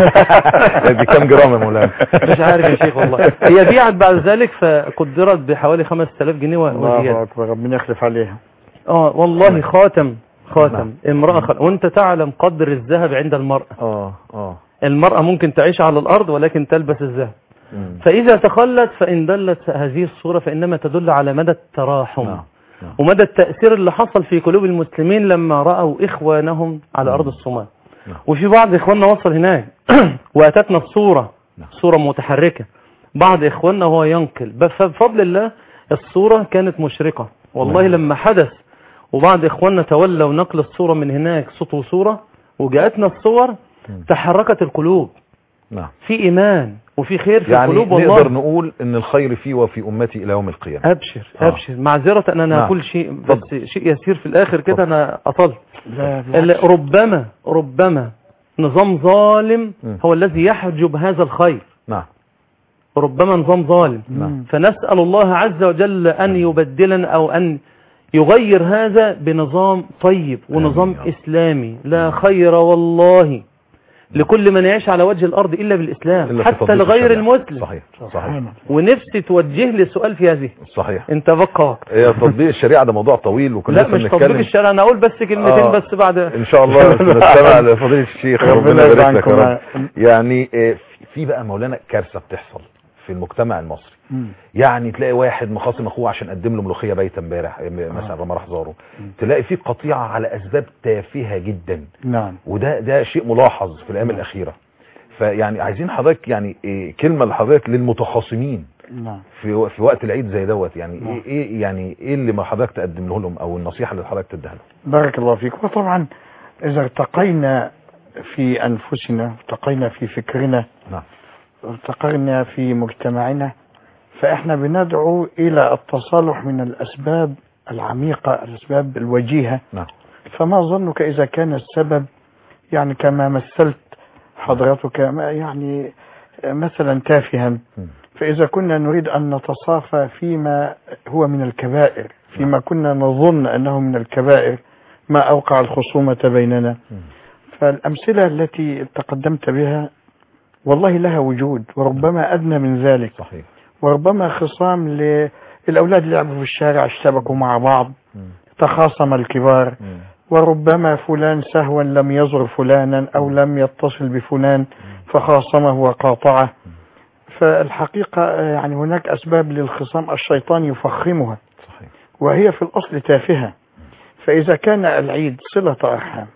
دي كام جرام يا مولانا مش عارف يا شيخ والله هي بيعت بعد ذلك فقدرت بحوالي 5000 جنيه و- الله وزيادة اكبر ربنا يخلف عليها اه والله خاتم خاتم نعم. امرأة خل... وانت تعلم قدر الذهب عند المرأة اه اه المرأة ممكن تعيش على الارض ولكن تلبس الذهب مم. فاذا تخلت فان دلت هذه الصورة فانما تدل على مدى التراحم نعم نعم. ومدى التأثير اللي حصل في قلوب المسلمين لما رأوا إخوانهم على أرض الصومال نعم. وفي بعض إخواننا وصل هناك وأتتنا الصورة نعم. صورة متحركة بعض إخواننا هو ينقل بس بفضل الله الصورة كانت مشرقة والله نعم. لما حدث وبعض إخواننا تولوا نقل الصورة من هناك صوت وصورة وجاءتنا الصور مم. تحركت القلوب نعم في ايمان وفي خير في يعني القلوب نقدر والله نقول ان الخير فيه وفي امتي الى يوم القيامه ابشر آه. ابشر معذره ان انا نعم. اقول شيء بس اتفضل. شيء يسير في الاخر كده انا اطلت لا ال- بالعكس. ربما ربما نظام ظالم مم. هو الذي يحجب هذا الخير نعم ربما نظام ظالم نعم. فنسأل الله عز وجل أن يبدلنا أو أن يغير هذا بنظام طيب ونظام آمين يا رب. إسلامي لا خير والله لكل من يعيش على وجه الأرض إلا بالإسلام إلا في حتى تطبيق لغير الشريعة. المسلم صحيح صحيح سبحان الله. ونفسي توجه لي سؤال في هذه صحيح انت بقى وقت هي تطبيق الشريعه ده موضوع طويل وكنا لا لسه مش بنتكلم تطبيق الشرع انا اقول بس كلمتين آه. بس بعد ان شاء الله نستمع لفضيله الشيخ ربنا ربنا يبارك لك يجعلكم يا رب يعني آه، في- في بقى مولانا كارثه بتحصل في المجتمع المصري مم. يعني تلاقي واحد مخاصم اخوه عشان قدم له ملوخيه بايته امبارح م- مثلا لما راح زاره تلاقي في قطيعه على اسباب تافهه جدا نعم وده ده شيء ملاحظ في الايام الاخيره فيعني عايزين حضرتك يعني إيه كلمه لحضرتك للمتخاصمين نعم في في وقت العيد زي دوت يعني نعم. ايه ايه يعني ايه اللي ما حضرتك تقدم له لهم او النصيحه اللي حضرتك تديها لهم بارك الله فيك وطبعا إذا ارتقينا في أنفسنا ارتقينا في فكرنا نعم ارتقينا في مجتمعنا فإحنا بندعو إلى التصالح من الأسباب العميقة الأسباب الوجيهة نعم فما ظنك إذا كان السبب يعني كما مثلت حضرتك ما يعني مثلا تافها م. فإذا كنا نريد أن نتصافى فيما هو من الكبائر فيما كنا نظن أنه من الكبائر ما أوقع الخصومة بيننا م. فالأمثلة التي تقدمت بها والله لها وجود وربما أدنى من ذلك صحيح وربما خصام للأولاد لعبوا في الشارع اشتبكوا مع بعض م. تخاصم الكبار م. وربما فلان سهوا لم يزر فلانا أو لم يتصل بفلان فخاصمه وقاطعه فالحقيقة آه، يعني هناك أسباب للخصام الشيطان يفخمها صحيح وهي في الأصل تافهة فإذا كان العيد صلة أرحام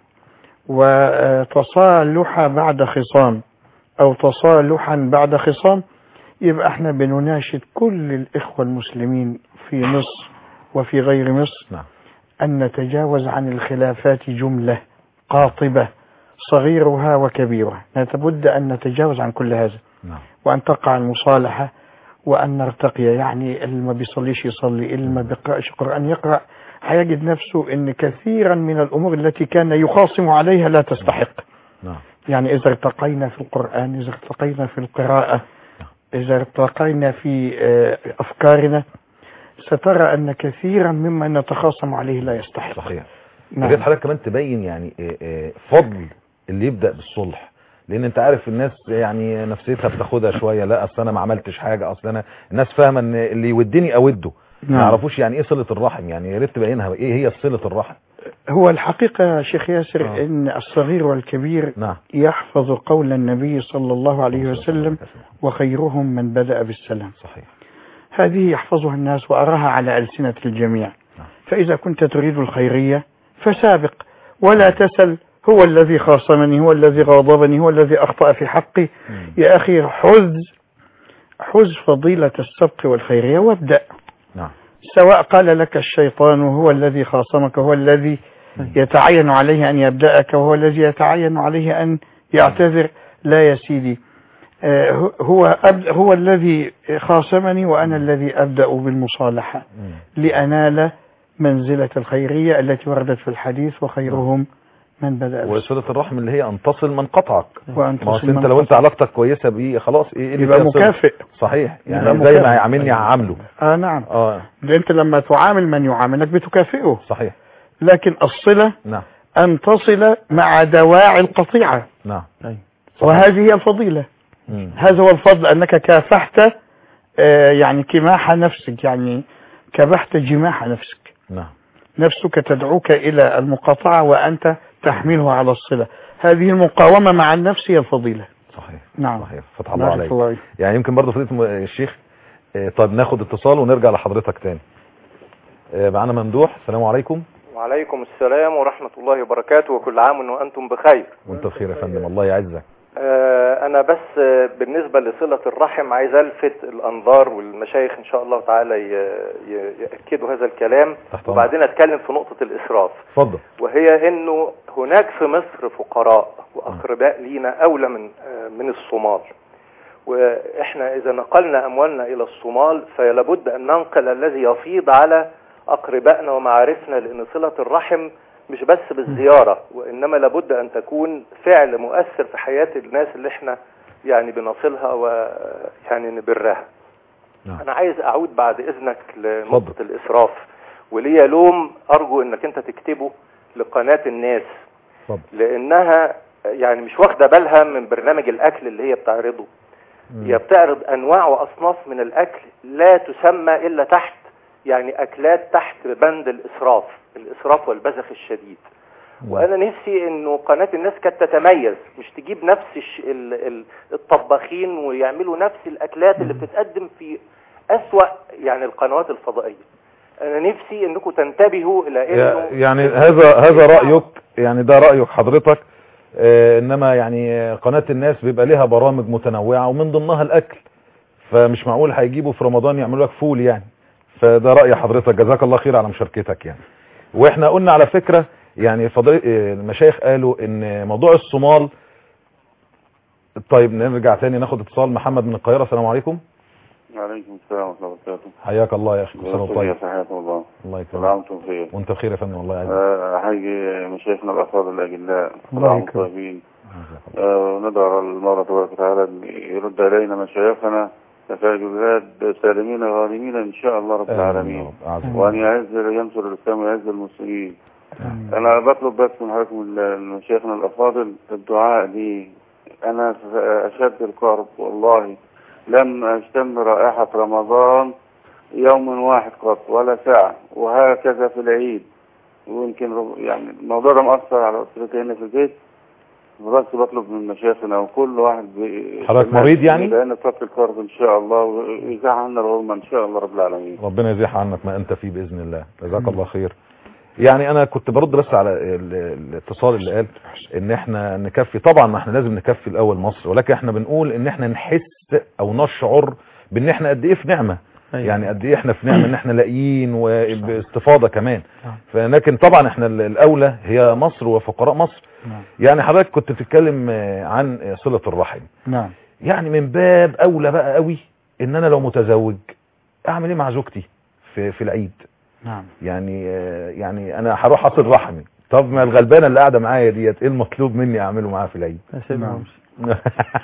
وتصالح بعد خصام أو تصالحا بعد خصام يبقى احنا بنناشد كل الإخوة المسلمين في مصر وفي غير مصر نعم أن نتجاوز عن الخلافات جملة قاطبة صغيرها وكبيرها لابد أن نتجاوز عن كل هذا نعم وأن تقع المصالحة وأن نرتقي يعني اللي ما بيصليش يصلي اللي ما بيقرأش قرآن يقرأ هيجد نفسه أن كثيرا من الأمور التي كان يخاصم عليها لا تستحق نعم يعني إذا ارتقينا في القرآن إذا ارتقينا في القراءة إذا ارتقينا في آه، أفكارنا سترى أن كثيرا مما نتخاصم عليه لا يستحق صحيح نعم. نعم. حضرتك كمان تبين يعني إيه إيه فضل اللي يبدا بالصلح لان انت عارف الناس يعني نفسيتها بتاخدها شويه لا اصل انا ما عملتش حاجه اصل انا الناس فاهمه ان اللي يودني اوده ما نعم. يعرفوش يعني ايه صله الرحم يعني يا ريت تبينها ايه هي صله الرحم هو الحقيقة يا شيخ ياسر آه. أن الصغير والكبير نعم يحفظ قول النبي صلى الله عليه وسلم وخيرهم من بدأ بالسلام صحيح هذه يحفظها الناس وأراها على ألسنة الجميع نعم. فإذا كنت تريد الخيرية فسابق ولا تسل هو الذي خاصمني هو الذي غاضبني هو الذي أخطأ في حقي مم. يا أخي حز حز فضيلة السبق والخيرية وابدأ نعم سواء قال لك الشيطان هو الذي خاصمك هو الذي يتعين عليه أن يبدأك وهو الذي يتعين عليه أن يعتذر لا يا سيدي آه، هو أب- هو الذي خاصمني وأنا الذي أبدأ بالمصالحة مم. لأنال منزلة الخيرية التي وردت في الحديث وخيرهم من بدأ بالسلام. وصله الرحم اللي هي ان تصل من قطعك وأن ما هو تصل انت من لو انت قطع. علاقتك كويسه بيه خلاص ايه اللي يبقى فيها صلة؟ مكافئ صحيح يعني يبقى زي مكافئ. ما يعاملني هعامله آه نعم اه ده أنت لما تعامل من يعاملك بتكافئه صحيح لكن الصلة نعم أن تصل مع دواعي القطيعة نعم وهذه هي الفضيلة مم. هذا هو الفضل أنك كافحت آه، يعني كماح نفسك يعني كبحت جماح نفسك نعم نفسك تدعوك إلى المقاطعة وأنت تحمله على الصلة هذه المقاومة مع النفس هي الفضيلة صحيح نعم صحيح فتح الله بارك عليك الله فيك. يعني يمكن برضه فضيله الم- الشيخ آه، طيب ناخد اتصال ونرجع لحضرتك تاني آه، معانا ممدوح السلام عليكم وعليكم السلام ورحمة الله وبركاته وكل عام وأنتم بخير وانت بخير يا فندم الله يعزك آه، أنا بس آه، بالنسبة لصلة الرحم عايز ألفت الأنظار والمشايخ إن شاء الله تعالى ي- ي- يأكدوا هذا الكلام تحت أمرك. وبعدين أتكلم في نقطة الإسراف اتفضل وهي إنه هناك في مصر فقراء وأقرباء لينا أولى من آه، من الصومال وإحنا إذا نقلنا أموالنا إلى الصومال فلابد أن ننقل الذي يفيض على أقربائنا ومعارفنا لأن صلة الرحم مش بس بالزيارة وإنما لابد أن تكون فعل مؤثر في حياة الناس اللي احنا يعني بنصلها ويعني نبرها نعم. أنا عايز أعود بعد إذنك لنقطة اتفضل. الإسراف وليا لوم أرجو إنك أنت تكتبه لقناة الناس اتفضل. لأنها يعني مش واخدة بالها من برنامج الأكل اللي هي بتعرضه مم. هي بتعرض انواع واصناف من الاكل لا تسمى الا تحت يعني اكلات تحت بند الاسراف الاسراف والبذخ الشديد وانا نفسي انه قناه الناس كانت تتميز مش تجيب نفس الش... ال... ال... الطباخين ويعملوا نفس الاكلات اللي بتتقدم في اسوا يعني القنوات الفضائيه انا نفسي انكم تنتبهوا الى انه يعني هذا هذا رايك يعني ده رايك حضرتك آه، انما يعني آه، قناه الناس بيبقى لها برامج متنوعه ومن ضمنها الاكل فمش معقول هيجيبوا في رمضان يعملوا لك فول يعني فده راي حضرتك جزاك الله خير على مشاركتك يعني واحنا قلنا على فكره يعني فضل المشايخ قالوا ان موضوع الصومال طيب نرجع تاني ناخد اتصال محمد من القاهره السلام عليكم وعليكم السلام ورحمة الله وبركاته حياك الله يا اخي كل سنه وأنت طيب حياكم الله الله كل يكرمك عام وانتم بخير وانت بخير يا فندم والله يعزك آه، أحيي مشايخنا الأفاضل الأجلاء كل الله عام وانتم يكرمك. طيبين آه، وندعو الله تبارك وتعالى أن يرد إلينا مشايخنا نتائج البلاد سالمين غانمين إن شاء الله رب آمين يا العالمين رب. أعزك. وأن يعز ينصر الإسلام ويعز المسلمين أنا بطلب بس من حضراتكم ال- مشايخنا الأفاضل الدعاء لي أنا في أشد الكرب والله لم أشتم رائحة رمضان يوم واحد قط ولا ساعة وهكذا في العيد ويمكن رب- يعني الموضوع ده مأثر على أسرتي هنا في البيت بس بطلب من مشايخنا وكل واحد بي- حضرتك مريض يعني؟ لأن فترة الكرب إن شاء الله ويزعل عنا الغمة إن شاء الله رب العالمين ربنا يزيح عنك ما انت فيه باذن الله جزاك الله خير يعني انا كنت برد بس على ال- الاتصال اللي قال ان احنا نكفي طبعا احنا لازم نكفي الاول مصر ولكن احنا بنقول ان احنا نحس او نشعر بان احنا قد ايه في نعمه أيوة. يعني قد ايه احنا في نعمه ان احنا لاقيين وباستفاضه كمان فلكن طبعا احنا ال- الاولى هي مصر وفقراء مصر نعم. يعني حضرتك كنت بتتكلم آه، عن آه، صله الرحم نعم يعني من باب اولى بقى قوي ان انا لو متزوج اعمل ايه مع زوجتي في في العيد نعم يعني آه، يعني انا هروح اصل رحمي طب ما الغلبانه اللي قاعده معايا ديت ايه المطلوب مني اعمله معاها في العيد أسيبها نعم. وامشي.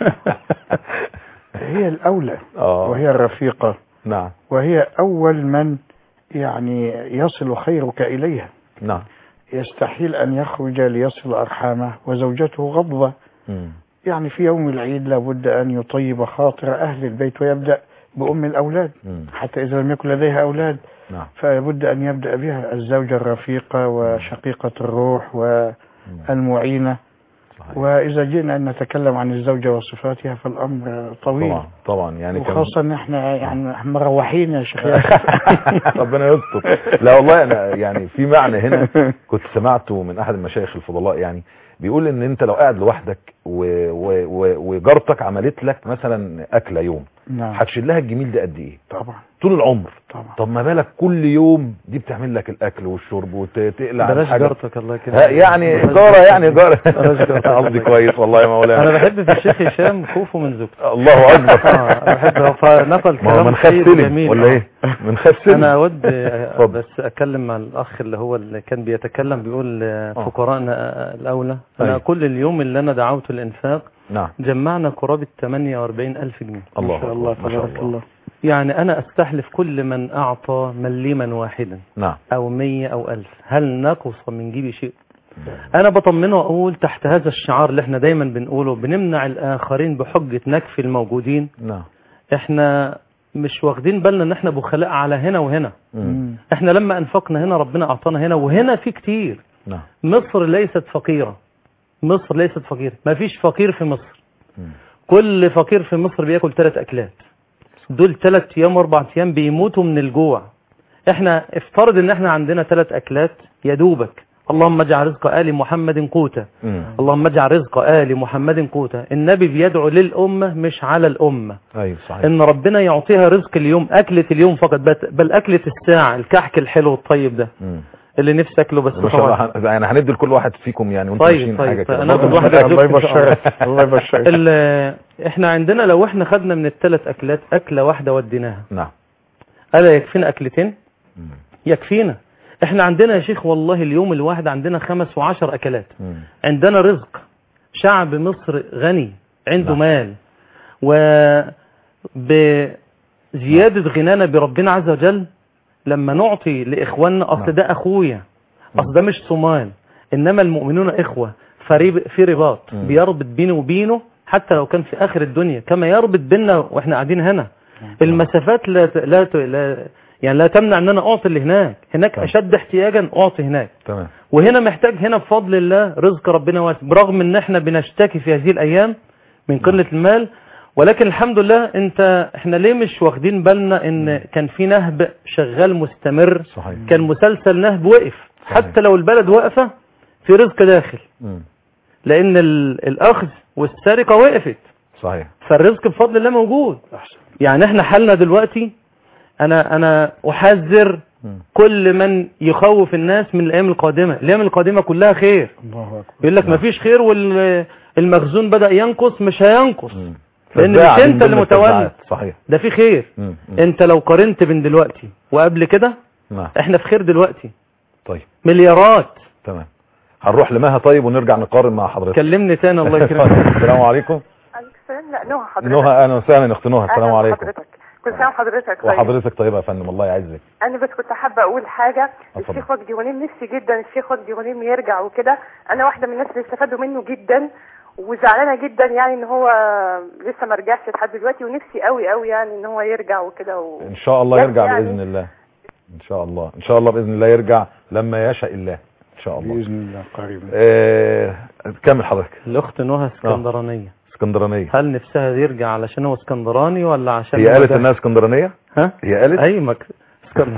هي الأولى اه وهي الرفيقة نعم وهي أول من يعني يصل خيرك إليها نعم يستحيل أن يخرج ليصل أرحامه وزوجته غضبة مم. يعني في يوم العيد لابد أن يطيب خاطر أهل البيت ويبدأ بأم الأولاد مم. حتى إذا لم يكن لديها أولاد نعم فلابد أن يبدأ بها الزوجة الرفيقة وشقيقة الروح والمعينة صحيح. وإذا جئنا أن نتكلم عن الزوجة وصفاتها فالأمر طويل طبعا طبعا يعني كان وخاصة ان احنا يعني مروحين يا شيخ ياسر ربنا يستر لا والله انا يعني في معنى هنا كنت سمعته من احد المشايخ الفضلاء يعني بيقول ان انت لو قاعد لوحدك و- و- و- وجارتك عملت لك مثلا اكله يوم نعم هتشيل لها الجميل ده قد ايه طبعا طول العمر طبعا طب ما بالك كل يوم دي بتعمل لك الاكل والشرب وتقلع بلاش الحاجة. جارتك الله ها، يكرمك يعني بلاش جارة جارتك. يعني جارة بلاش جارتك. قصدي كويس والله يا مولانا انا بحب في الشيخ هشام خوفه من زوجته الله اكبر اه بحب فنقل ما هو كلام من خير خسلم جميل ولا آه. ايه من خسلم انا اود اتفضل. بس اتكلم مع الاخ اللي هو اللي كان بيتكلم بيقول آه. فقراءنا الاولى انا أيوة. كل اليوم اللي انا دعوت الانفاق نعم جمعنا قرابة 48 ألف جنيه الله ما شاء الله أكبر، ما شاء تبارك الله يعني أنا أستحلف كل من أعطى مليما واحدا نعم أو مية أو ألف هل نقص من جيبي شيء أنا بطمنه وأقول تحت هذا الشعار اللي احنا دايما بنقوله بنمنع الآخرين بحجة نكفي الموجودين نعم احنا مش واخدين بالنا ان احنا بخلاء على هنا وهنا مم. احنا لما انفقنا هنا ربنا اعطانا هنا وهنا في كتير نعم مصر ليست فقيرة مصر ليست فقيرة ما فيش فقير في مصر مم. كل فقير في مصر بياكل ثلاث اكلات دول ثلاث ايام واربع ايام بيموتوا من الجوع احنا افترض ان احنا عندنا ثلاث اكلات يا دوبك اللهم اجعل رزق آل محمد قوتا مم. اللهم اجعل رزق آل محمد قوتا النبي بيدعو للأمة مش على الأمة ايوه صحيح ان ربنا يعطيها رزق اليوم اكلة اليوم فقط بت- بل اكلة الساعة الكحك الحلو الطيب ده مم. اللي نفسي اكله بس ما شاء الله طبعا. هن- يعني هندي لكل واحد فيكم يعني وانتم طيب، ماشيين طيب، حاجه طيب. كده أنا برضه آخد واحد الواحد- الله إن شاء الله. يبشرك الله يبشرك ال- احنا عندنا لو احنا خدنا من الثلاث اكلات اكلة واحدة وديناها نعم الا يكفينا اكلتين مم. يكفينا احنا عندنا يا شيخ والله اليوم الواحد عندنا خمس وعشر اكلات مم. عندنا رزق شعب مصر غني عنده نعم. مال وبزيادة غنانا بربنا عز وجل لما نعطي لإخواننا أصل نعم. ده أخويا أصل ده مش صومال إنما المؤمنون إخوة فريب- في رباط مم. بيربط بيني وبينه حتى لو كان في آخر الدنيا كما يربط بيننا وإحنا قاعدين هنا المسافات لا ت- لا ت- لا يعني لا تمنع ان انا اعطي اللي هناك هناك تمام. اشد احتياجا اعطي هناك تمام وهنا محتاج هنا بفضل الله رزق ربنا واسع برغم ان احنا بنشتكي في هذه الايام من قلة المال ولكن الحمد لله انت احنا ليه مش واخدين بالنا ان كان في نهب شغال مستمر صحيح كان مسلسل نهب وقف صحيح. حتى لو البلد واقفة في رزق داخل مم. لان ال- الاخذ والسرقة وقفت صحيح فالرزق بفضل الله موجود يعني احنا حالنا دلوقتي انا انا احذر مم. كل من يخوف الناس من الايام القادمة الايام القادمة كلها خير الله اكبر يقول لك مفيش خير والمخزون بدأ ينقص مش هينقص مم. لان فالبيع مش من انت اللي ضمن متولي التبعات. صحيح ده في خير مم. مم. انت لو قارنت بين دلوقتي وقبل كده نعم احنا في خير دلوقتي طيب مليارات تمام هنروح لمها طيب ونرجع نقارن مع حضرتك كلمني تاني الله يكرمك السلام عليكم السلام لا نهى حضرتك نهى اهلا وسهلا اخت نهى السلام أهلا عليكم حضرتك كل سنه وحضرتك طيب وحضرتك طيبه يا فندم الله يعزك انا بس كنت حابه اقول حاجه اتفضل. الشيخ وجدي غنيم نفسي جدا الشيخ وجدي غنيم يرجع وكده انا واحده من الناس اللي استفادوا منه جدا وزعلانه جدا يعني ان هو لسه ما رجعش لحد دلوقتي ونفسي قوي قوي يعني ان هو يرجع وكده و... ان شاء الله بس يرجع يعني- باذن الله ان شاء الله ان شاء الله باذن الله يرجع لما يشاء الله ان شاء الله باذن الله قريبا آه كمل حضرتك الاخت نهى اسكندرانية اسكندرانيه هل نفسها يرجع علشان هو اسكندراني ولا عشان هي هو قالت ده؟ انها اسكندرانيه ها هي قالت اي مك اسكندراني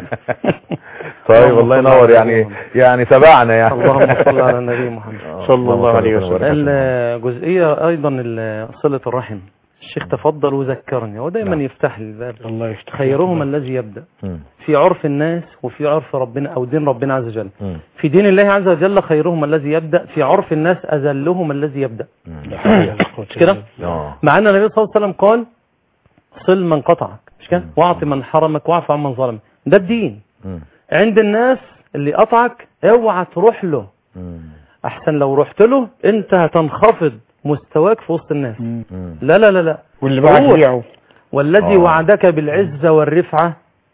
طيب اللهم الله صل على ينور النبي يعني محمد. يعني تبعنا يعني اللهم صل على النبي محمد صلى الله عليه اللهم صل وسلم. وبارك على الجزئية ايضا ال- صلة الرحم الشيخ تفضل وذكرني هو دايما نعم. يفتح لي الباب الله يفتح خيرهم الذي يبدأ مم. في عرف الناس وفي عرف ربنا او دين ربنا عز وجل مم. في دين الله عز وجل خيرهم الذي يبدأ في عرف الناس اذلهم الذي يبدأ مم. مش كده اه مع ان النبي صلى الله عليه وسلم قال صل من قطعك مش كده مم. واعط من حرمك واعف عن من ظلمك ده الدين مم. عند الناس اللي قطعك اوعى تروح له مم. احسن لو رحت له انت هتنخفض مستواك في وسط الناس مم. مم. لا لا لا لا واللي بعد روح. بيعه والذي آه. وعدك بالعزة والرفعة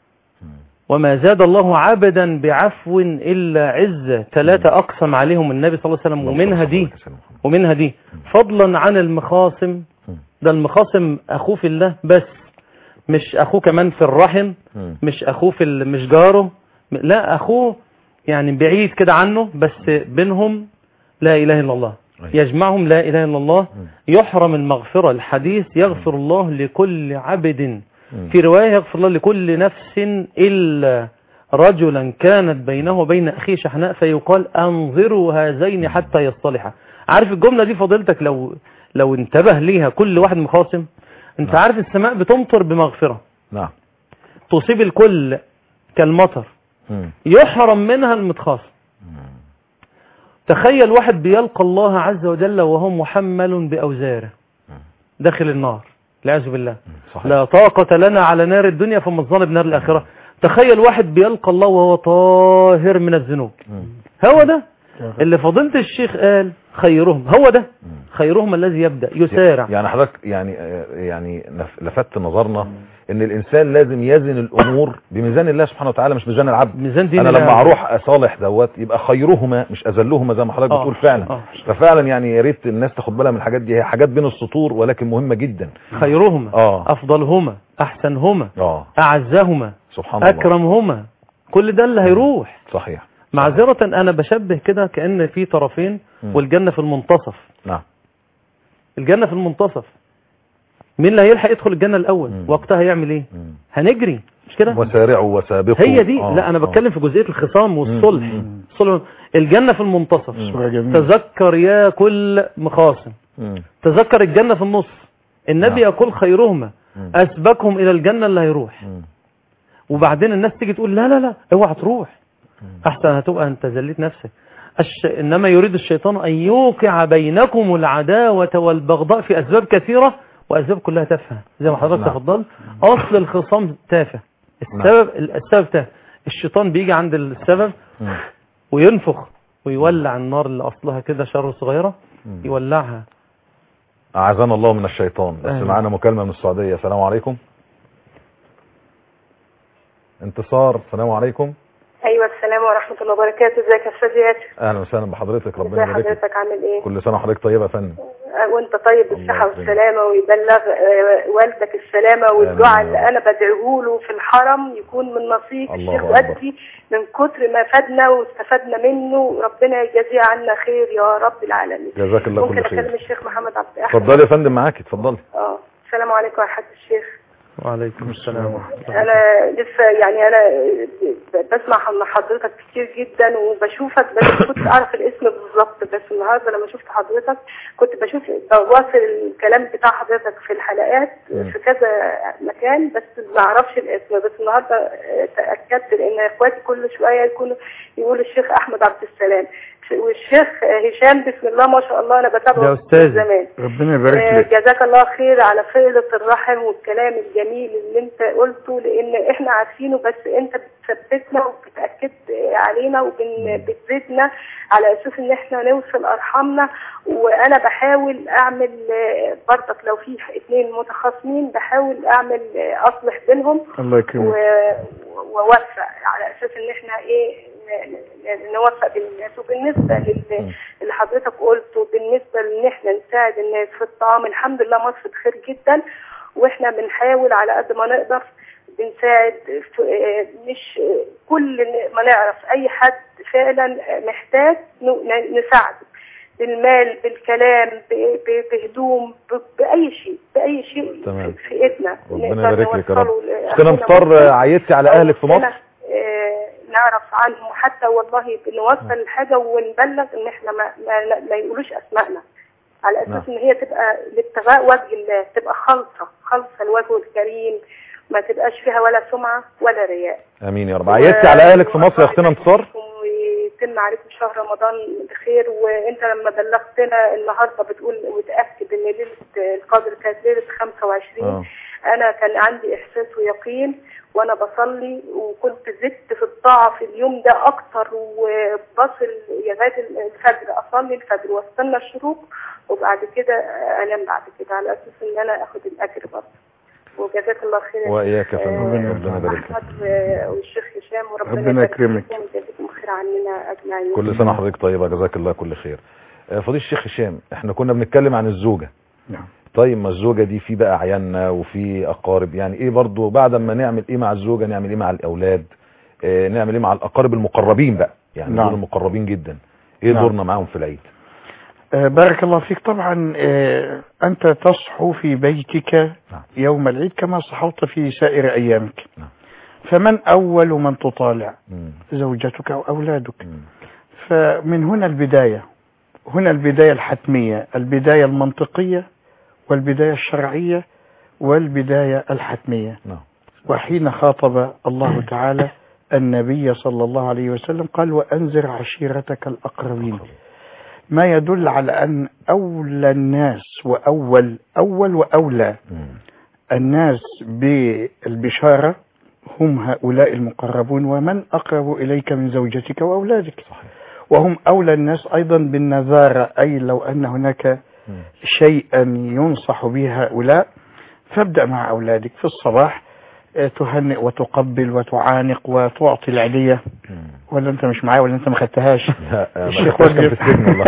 وما زاد الله عبدا بعفو إلا عزة ثلاثة أقسم عليهم النبي صلى الله عليه وسلم ومنها دي ومنها دي فضلا عن المخاصم ده المخاصم أخوه في الله بس مش أخوه كمان في الرحم مم. مش أخوه في ال- مش جاره لا أخوه يعني بعيد كده عنه بس بينهم لا إله إلا الله أيوة. يجمعهم لا إله إلا الله مم. يحرم المغفرة الحديث يغفر الله لكل عبد مم. في رواية يغفر الله لكل نفس إلا رجلا كانت بينه وبين أخيه شحناء فيقال أنظروا هذين حتى يصطلحا عارف الجملة دي فضيلتك لو لو انتبه ليها كل واحد مخاصم انت نعم. عارف السماء بتمطر بمغفرة نعم تصيب الكل كالمطر مم. يحرم منها المتخاصم مم. تخيل واحد بيلقى الله عز وجل وهو محمل بأوزاره داخل النار والعياذ بالله صحيح لا طاقة لنا على نار الدنيا فما الظن بنار الآخرة تخيل واحد بيلقى الله وهو طاهر من الذنوب مم. هو ده اللي فضيلة الشيخ قال خيرهم هو ده خيرهم الذي يبدأ يسارع يعني حضرتك يعني آه، يعني نف- لفت نظرنا ان الانسان لازم يزن الامور بميزان الله سبحانه وتعالى مش ميزان العبد ميزان دين انا الله لما اروح اصالح دوت يبقى خيرهما مش اذلهما زي ما حضرتك آه، بتقول فعلا آه. ففعلا يعني يا ريت الناس تاخد بالها من الحاجات دي هي حاجات بين السطور ولكن مهمه جدا خيرهما اه أفضلهما أحسنهما اه أعزهما سبحان الله أكرمهما كل ده اللي هيروح صحيح معذرة أنا بشبه كده كأن في طرفين مم. والجنة في المنتصف نعم الجنة في المنتصف مين اللي هيلحق يدخل الجنة الأول مم. وقتها هيعمل إيه مم. هنجري ان مش كده وسارعوا وسابقوا هي دي آه، لا انا آه. بتكلم في جزئيه الخصام والصلح مم. الصلح الجنه في المنتصف سورة جميلة تذكر يا كل مخاصم مم. تذكر الجنه في النص النبي نعم. يقول خيرهما مم. اسبقهم الى الجنه اللي هيروح مم. وبعدين الناس تيجي تقول لا لا لا اوعى تروح احسن هتبقى انت ذليت نفسك الش... انما يريد الشيطان ان يوقع بينكم العداوه والبغضاء في اسباب كثيره واسباب كلها تافهه زي ما حضرتك نعم. تفضلت اصل الخصام تافه السبب السبب تافه الشيطان بيجي عند السبب مم. وينفخ ويولع النار اللي اصلها كده شر صغيره مم. يولعها أعاذنا الله من الشيطان بس أهلا. معانا مكالمة من السعودية السلام عليكم انتصار السلام عليكم ايوه السلام ورحمه الله وبركاته ازيك يا استاذ ياسر اهلا وسهلا بحضرتك ازي ربنا يبارك لك حضرتك عامل ايه كل سنة وحضرتك طيبة يا فندم آه، وانت طيب بالصحه الله يكرمك. والسلامه ويبلغ آه، والدك السلامه آمين والدعاء يا اللي رب. انا بدعيه له في الحرم يكون من نصيب الله الشيخ أكبر. وأدي من كتر ما فادنا واستفدنا منه ربنا يجازيه عنا خير يا رب العالمين جزاك الله ممكن كل خير اكلم الشيخ محمد عبد الاحد اتفضلي يا فندم معاكي اتفضلي اه السلام عليكم يا حاج الشيخ وعليكم السلام ورحمه الله انا لسه يعني انا بسمع عن حضرتك كتير جدا وبشوفك بس كنت اعرف الاسم بالظبط بس النهارده لما شفت حضرتك كنت بشوف بواصل الكلام بتاع حضرتك في الحلقات مم. في كذا مكان بس ما اعرفش الاسم بس النهارده تاكدت لان اخواتي كل شويه يكونوا يقولوا الشيخ احمد عبد السلام والشيخ هشام بسم الله ما شاء الله انا بتابعه ده أستاذي. من زمان ربنا يبارك آه، لك جزاك الله خير على صلة الرحم والكلام الجميل اللي انت قلته لان احنا عارفينه بس انت بتثبتنا وبتأكد علينا وبتزيدنا على اساس ان احنا نوصل ارحامنا وانا بحاول اعمل آه، برضك لو في اثنين متخاصمين بحاول اعمل آه، اصلح بينهم الله يكرمك و- ووفق على اساس ان احنا ايه ن- ن- نوفق بين الناس وبالنسبه لل- اللي حضرتك قلته بالنسبه لان احنا نساعد الناس في الطعام الحمد لله مصر بخير جدا واحنا بنحاول على قد ما نقدر بنساعد في آه، مش آه، كل ما نعرف اي حد فعلا محتاج ن- ن- نساعده بالمال بالكلام ب- ب- بهدوم ب- باي شيء باي شيء تمام. في- في ايدنا ربنا نقدر يبارك لك يا رب نوصله لأهلنا كنا مختار ومسلمين. عيدتي على أو اهلك في نفسنا، مصر آه، نعرف عنهم وحتى والله بنوصل الحاجة ونبلغ ان احنا ما, ما, ما يقولوش اسمائنا على اساس نعم. ان هي تبقى لابتغاء وجه الله تبقى خالصة خالصة لوجهه الكريم ما تبقاش فيها ولا سمعة ولا رياء امين يا رب عيدتي على اهلك في مصر يا اختنا انتصار ويتم عليكم شهر رمضان بخير وانت لما بلغتنا النهارده بتقول وتاكد ان ليله القدر كانت ليله 25 آه. انا كان عندي احساس ويقين وانا بصلي وكنت زدت في الطاعه في اليوم ده اكتر وبصل لغايه الفجر اصلي الفجر واستنى الشروق وبعد كده انام بعد كده على اساس ان انا اخد الاجر برضه وجزاك الله خير يا واياك يا شيخ، فندم آه، ربنا يبارك لك احمد و- والشيخ هشام وربنا ربنا يبارك يكرمك. فيكم ويجازيكم خير عننا اجمعين كل سنة وحضرتك طيبة جزاك الله كل خير آه، فضيل الشيخ هشام احنا كنا بنتكلم عن الزوجة نعم طيب ما الزوجة دي في بقى عيالنا وفي اقارب يعني ايه برضو بعد ما نعمل ايه مع الزوجة نعمل ايه مع الاولاد اه نعمل ايه مع الاقارب المقربين بقى يعني نعم. دول المقربين جدا ايه نعم. دورنا معاهم في العيد آه، بارك الله فيك طبعا آه، أنت تصحو في بيتك نعم. يوم العيد كما صحوت في سائر أيامك نعم. فمن أول من تطالع مم. زوجتك أو أولادك مم. فمن هنا البداية هنا البداية الحتمية البداية المنطقية والبداية الشرعية والبداية الحتمية نعم وحين خاطب الله تعالى النبي صلى الله عليه وسلم قال وأنذر عشيرتك الأقربين ما يدل على أن أولى الناس وأول أول وأولى مم. الناس بالبشارة هم هؤلاء المقربون ومن أقرب إليك من زوجتك وأولادك صحيح وهم أولى الناس أيضا بالنذارة أي لو أن هناك مم. شيئا ينصح به هؤلاء فابدأ مع أولادك في الصباح آه، تهنئ وتقبل وتعانق وتعطي العيدية مم. ولا أنت مش معايا ولا أنت ما خدتهاش لا آه، ما الشيخ كنتش كان وجب. في السجن والله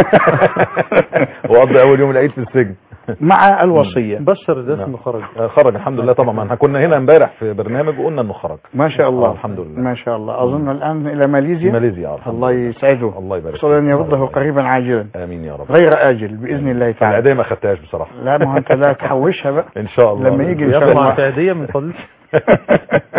وقضى اول يوم العيد في السجن مع الوصية بشر ده نعم. اسمه خرج آه، خرج الحمد لله طبعا ما احنا كنا هنا امبارح في برنامج وقلنا انه خرج ما شاء الله آه، الحمد لله. ما شاء الله أظن الآن إلى ماليزيا ماليزيا آه، الحمد الله لله. يسعده الله يبارك صلى أن فيك. يرده الله قريبا عاجلا امين يا رب غير آجل بإذن الله تعالى العيدية ما خدتهاش بصراحة لا ما هو أنت لا تحوشها بقى ان شاء الله لما يجي إن شاء يطلع الله. في هدية من فضلك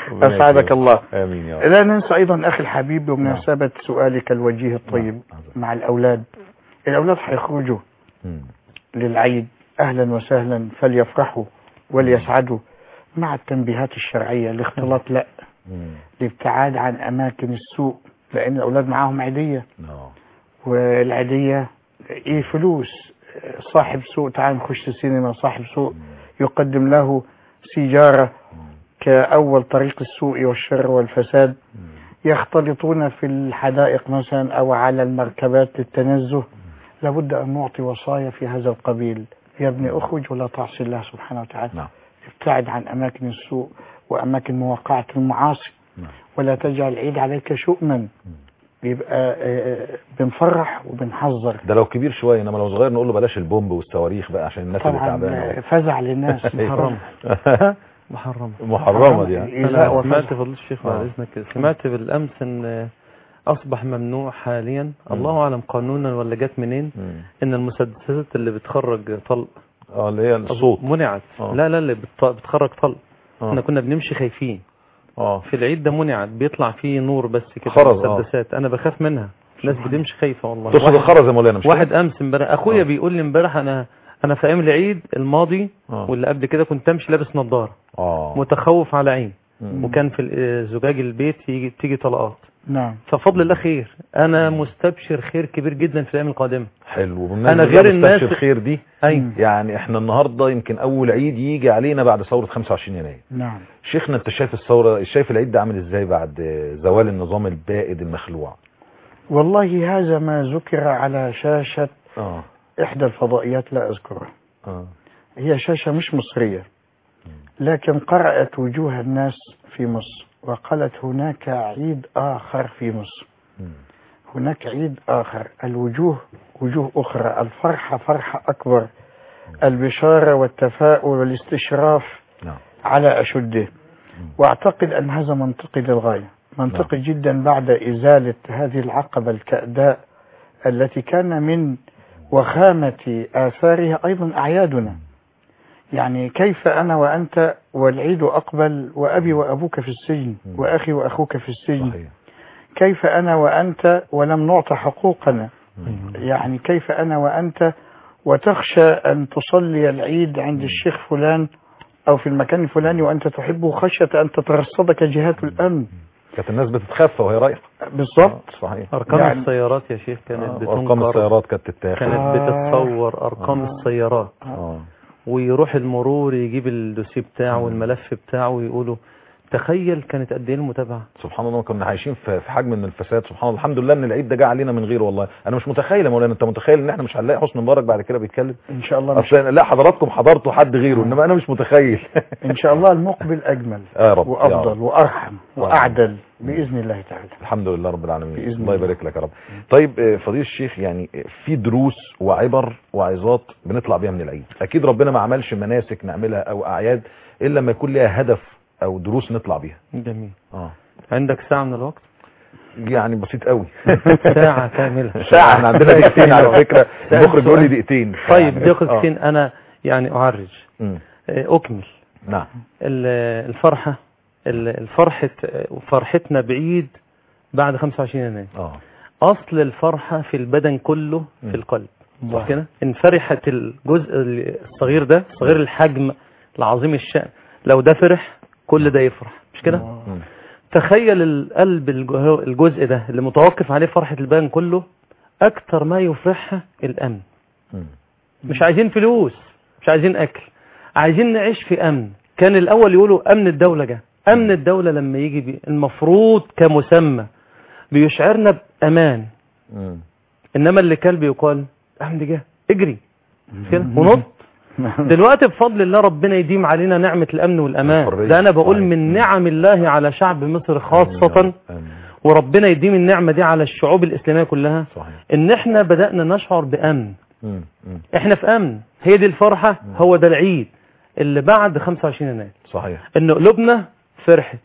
ربنا أسعدك يكرمك. الله امين يا رب لا ننسى أيضا أخي الحبيب بمناسبة سؤالك الوجيه الطيب نعم. مع الأولاد الأولاد حيخرجوا مم. للعيد أهلا وسهلا فليفرحوا وليسعدوا مع التنبيهات الشرعية الاختلاط لا مم. الابتعاد عن أماكن السوق لأن الأولاد معاهم عيدية آه. والعيدية إيه فلوس صاحب سوق تعال نخش السينما صاحب سوق يقدم له سيجارة كأول طريق السوء والشر والفساد يختلطون في الحدائق مثلا أو على المركبات للتنزه لابد أن نعطي وصايا في هذا القبيل يا ابني اخرج ولا تعصي الله سبحانه وتعالى نعم. ابتعد عن أماكن السوء وأماكن مواقعة المعاصي نعم. ولا تجعل العيد عليك شؤما يبقى آه، بنفرح وبنحذر ده لو كبير شويه انما لو صغير نقول له بلاش البومب والصواريخ بقى عشان الناس اللي طبعا تعبانه آه، فزع للناس أيوة. محرم محرم محرمه دي ها؟ إيذاء انا سمعت وفزع فضيله الشيخ بعد آه. اذنك سمعت بالامس ان اصبح ممنوع حاليا الله اعلم قانونا ولا جت منين مم. ان المسدسات اللي بتخرج طلق اه اللي هي الصوت منعت آه. لا لا اللي بت- بتخرج طلق آه. احنا كنا بنمشي خايفين اه في العيد ده منعت بيطلع فيه نور بس كده خرز، آه. مسدسات انا بخاف منها الناس بتمشي خايفه والله تقصد واحد- الخرز يا مولانا مش واحد امس امبارح اخويا آه. بيقول لي امبارح انا انا في ايام العيد الماضي آه. واللي قبل كده كنت امشي لابس نظاره اه متخوف على عين مم. وكان في ال- زجاج البيت يجي تيجي طلقات نعم ففضل الله خير انا مستبشر خير كبير جدا في الايام القادمه حلو وبمناسبة أنا بقى غير الناس- مستبشر خير دي ايوه يعني احنا النهارده يمكن اول عيد يجي علينا بعد ثوره 25 يناير نعم شيخنا انت شايف الثوره شايف العيد ده عامل ازاي بعد زوال النظام البائد المخلوع والله هذا ما ذكر على شاشة اه إحدى الفضائيات لا أذكرها اه هي شاشة مش مصرية لكن قرأت وجوه الناس في مصر وقالت هناك عيد آخر في مصر مم. هناك عيد آخر الوجوه وجوه أخرى الفرحة فرحة أكبر البشارة والتفاؤل والاستشراف نعم على أشده وأعتقد أن هذا منطقي للغاية منطقي جدا بعد إزالة هذه العقبة الكأداء التي كان من وخامة آثارها أيضا أعيادنا يعني كيف أنا وأنت والعيد أقبل وأبي وأبوك في السجن وأخي وأخوك في السجن صحيح كيف أنا وأنت ولم نعطى حقوقنا يعني كيف أنا وأنت وتخشى أن تصلي العيد عند الشيخ فلان أو في المكان الفلاني وأنت تحبه خشية أن تترصدك جهات الأمن كانت الناس بتتخفى وهي رايحه بالضبط صحيح ارقام يعني- السيارات يا شيخ كانت آه، بتنكر ارقام السيارات كانت تتاخد كانت آه. بتتصور ارقام آه. السيارات اه ويروح المرور يجيب الدوسيه بتاعه والملف بتاعه ويقولوا تخيل كانت قد ايه المتابعه سبحان الله كنا عايشين في في حجم من الفساد سبحان الله الحمد لله ان العيد ده جه علينا من غيره والله انا مش متخيل يا مولانا انت متخيل ان احنا مش هنلاقي حسني مبارك بعد كده بيتكلم إن شاء الله مش اصل لا حضراتكم حضرتوا حد غيره انما انا مش متخيل إن شاء الله المقبل أجمل يا رب يا وأفضل رب. وأرحم وأعدل بإذن الله تعالى الحمد لله رب العالمين بإذن الله الله. يبارك لك يا رب طيب آه، فضيل الشيخ يعني آه، في دروس وعبر وعظات بنطلع بيها من العيد اكيد ربنا ما عملش مناسك نعملها او اعياد الا لما يكون ليها هدف او دروس نطلع بيها جميل اه عندك ساعه من الوقت يعني بسيط قوي ساعه كامله ساعة احنا عندنا دقيقتين على فكرة سأل المخرج بيقول لي سؤال. دقيقتين طيب يعني- دقيقتين انا يعني اعرج مم. آه، اكمل نعم ال- الفرحه ال- الفرحه فرحتنا بعيد بعد 25 يناير اه اصل الفرحه في البدن كله مم. في القلب صح. صح كده ان فرحت الجزء الصغير ده صغير الحجم العظيم الشأن لو ده فرح كل ده يفرح مش كده مم. تخيل القلب الجه- الجزء ده اللي متوقف عليه فرحة البدن كله اكتر ما يفرحها الامن مم. مش عايزين فلوس مش عايزين اكل عايزين نعيش في امن كان الاول يقولوا امن الدولة جه امن الدولة لما يجي بي المفروض كمسمى بيشعرنا بامان مم. انما اللي كان بيقال امن جه اجري مش كده ونط دلوقتي بفضل الله ربنا يديم علينا نعمة الامن والامان الحرية. ده انا بقول صحيح. من نعم الله على شعب مصر خاصة آمين. وربنا يديم النعمة دي على الشعوب الاسلامية كلها صحيح ان احنا بدأنا نشعر بامن مم. مم. احنا في امن هي دي الفرحة هو ده العيد اللي بعد 25 يناير صحيح ان قلوبنا فرحت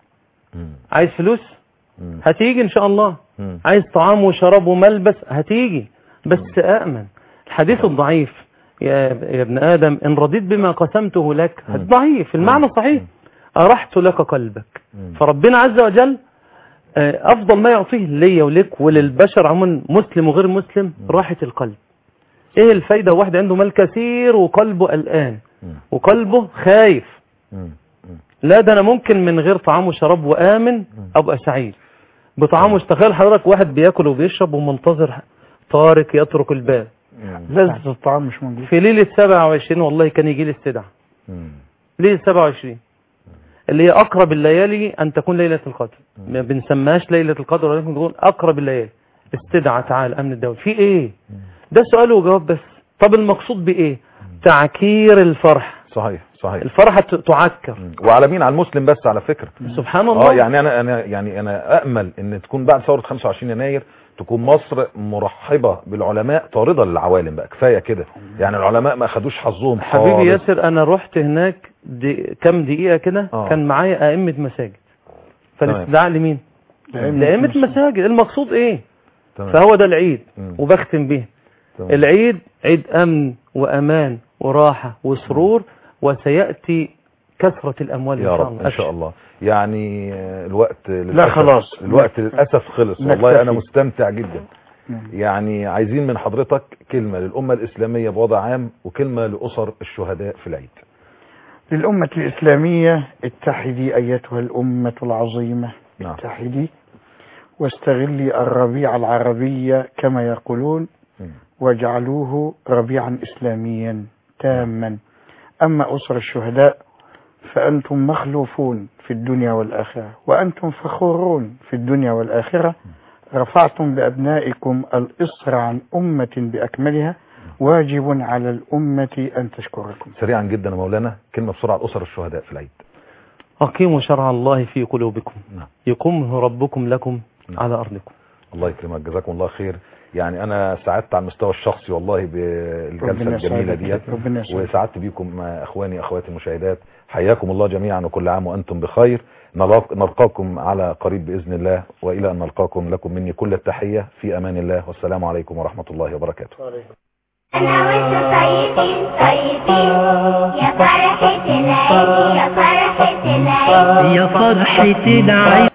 مم. عايز فلوس مم. هتيجي ان شاء الله مم. عايز طعام وشراب وملبس هتيجي بس أأمن الحديث الضعيف يا يا ابن آدم إن رضيت بما قسمته لك ضعيف المعنى صحيح أرحت لك قلبك مم. فربنا عز وجل آه، أفضل ما يعطيه ليا ولك وللبشر عموما مسلم وغير مسلم راحة القلب إيه الفايدة واحد عنده مال كثير وقلبه قلقان مم. وقلبه خايف مم. مم. لا ده أنا ممكن من غير طعام وشراب وآمن أبقى سعيد بطعام وش- تخيل حضرتك واحد بياكل وبيشرب ومنتظر طارق يترك الباب مم. لذة الطعام مش موجود في ليلة 27 والله كان يجي لي استدعاء مم. ليلة 27 اللي هي أقرب الليالي أن تكون ليلة القدر ما بنسماش ليلة القدر ولكن تكون أقرب الليالي استدعى تعال أمن الدولة في إيه ده سؤال وجواب بس طب المقصود بإيه تعكير الفرح صحيح صحيح الفرحة ت- تعكر مم. وعلى مين على المسلم بس على فكرة سبحان الله اه يعني انا انا يعني انا امل ان تكون بعد ثوره 25 يناير تكون مصر مرحبه بالعلماء طارده للعوالم بقى كفايه كده يعني العلماء ما خدوش حظهم حبيبي خالص. ياسر أنا رحت هناك دي كم دقيقة كده آه. كان معايا أئمة مساجد تمام. فالاستدعاء لمين؟ لأئمة لأئمة مساجد. مساجد المقصود إيه؟ تمام. فهو ده العيد مم. وبختم به تمام. العيد عيد أمن وأمان وراحة وسرور وسيأتي كثرة الأموال يا إن شاء رب الله ان شاء الله يعني آه، الوقت للأسف خلاص. الوقت للاسف خلص والله انا نكتفي. مستمتع جدا مم. يعني عايزين من حضرتك كلمه للامه الاسلاميه بوضع عام وكلمه لاسر الشهداء في العيد للأمة الإسلامية اتحدي أيتها الأمة العظيمة نعم اتحدي واستغلي الربيع العربي كما يقولون مم. واجعلوه ربيعا إسلاميا تاما أما أسر الشهداء فأنتم مخلوفون في الدنيا والآخرة وأنتم فخورون في الدنيا والآخرة رفعتم بأبنائكم الإصر عن أمة بأكملها واجب على الأمة أن تشكركم سريعا جدا يا مولانا كلمه بسرعه لاسر الشهداء في العيد أقيموا شرع الله في قلوبكم نعم يقومه ربكم لكم نعم. على أرضكم الله يكرمك جزاكم الله خير يعني انا سعدت على المستوى الشخصي والله بالجلسه ربنا الجميله يسعدك. ديت ربنا يسعدك. وسعدت بيكم مع اخواني اخواتي المشاهدات حياكم الله جميعا وكل عام وانتم بخير نلاق- نلقاكم على قريب باذن الله والى ان نلقاكم لكم مني كل التحيه في امان الله والسلام عليكم ورحمه الله وبركاته أنا وأنت طيبين طيبين يا فرحة العيد يا فرحة العيد يا فرحة العيد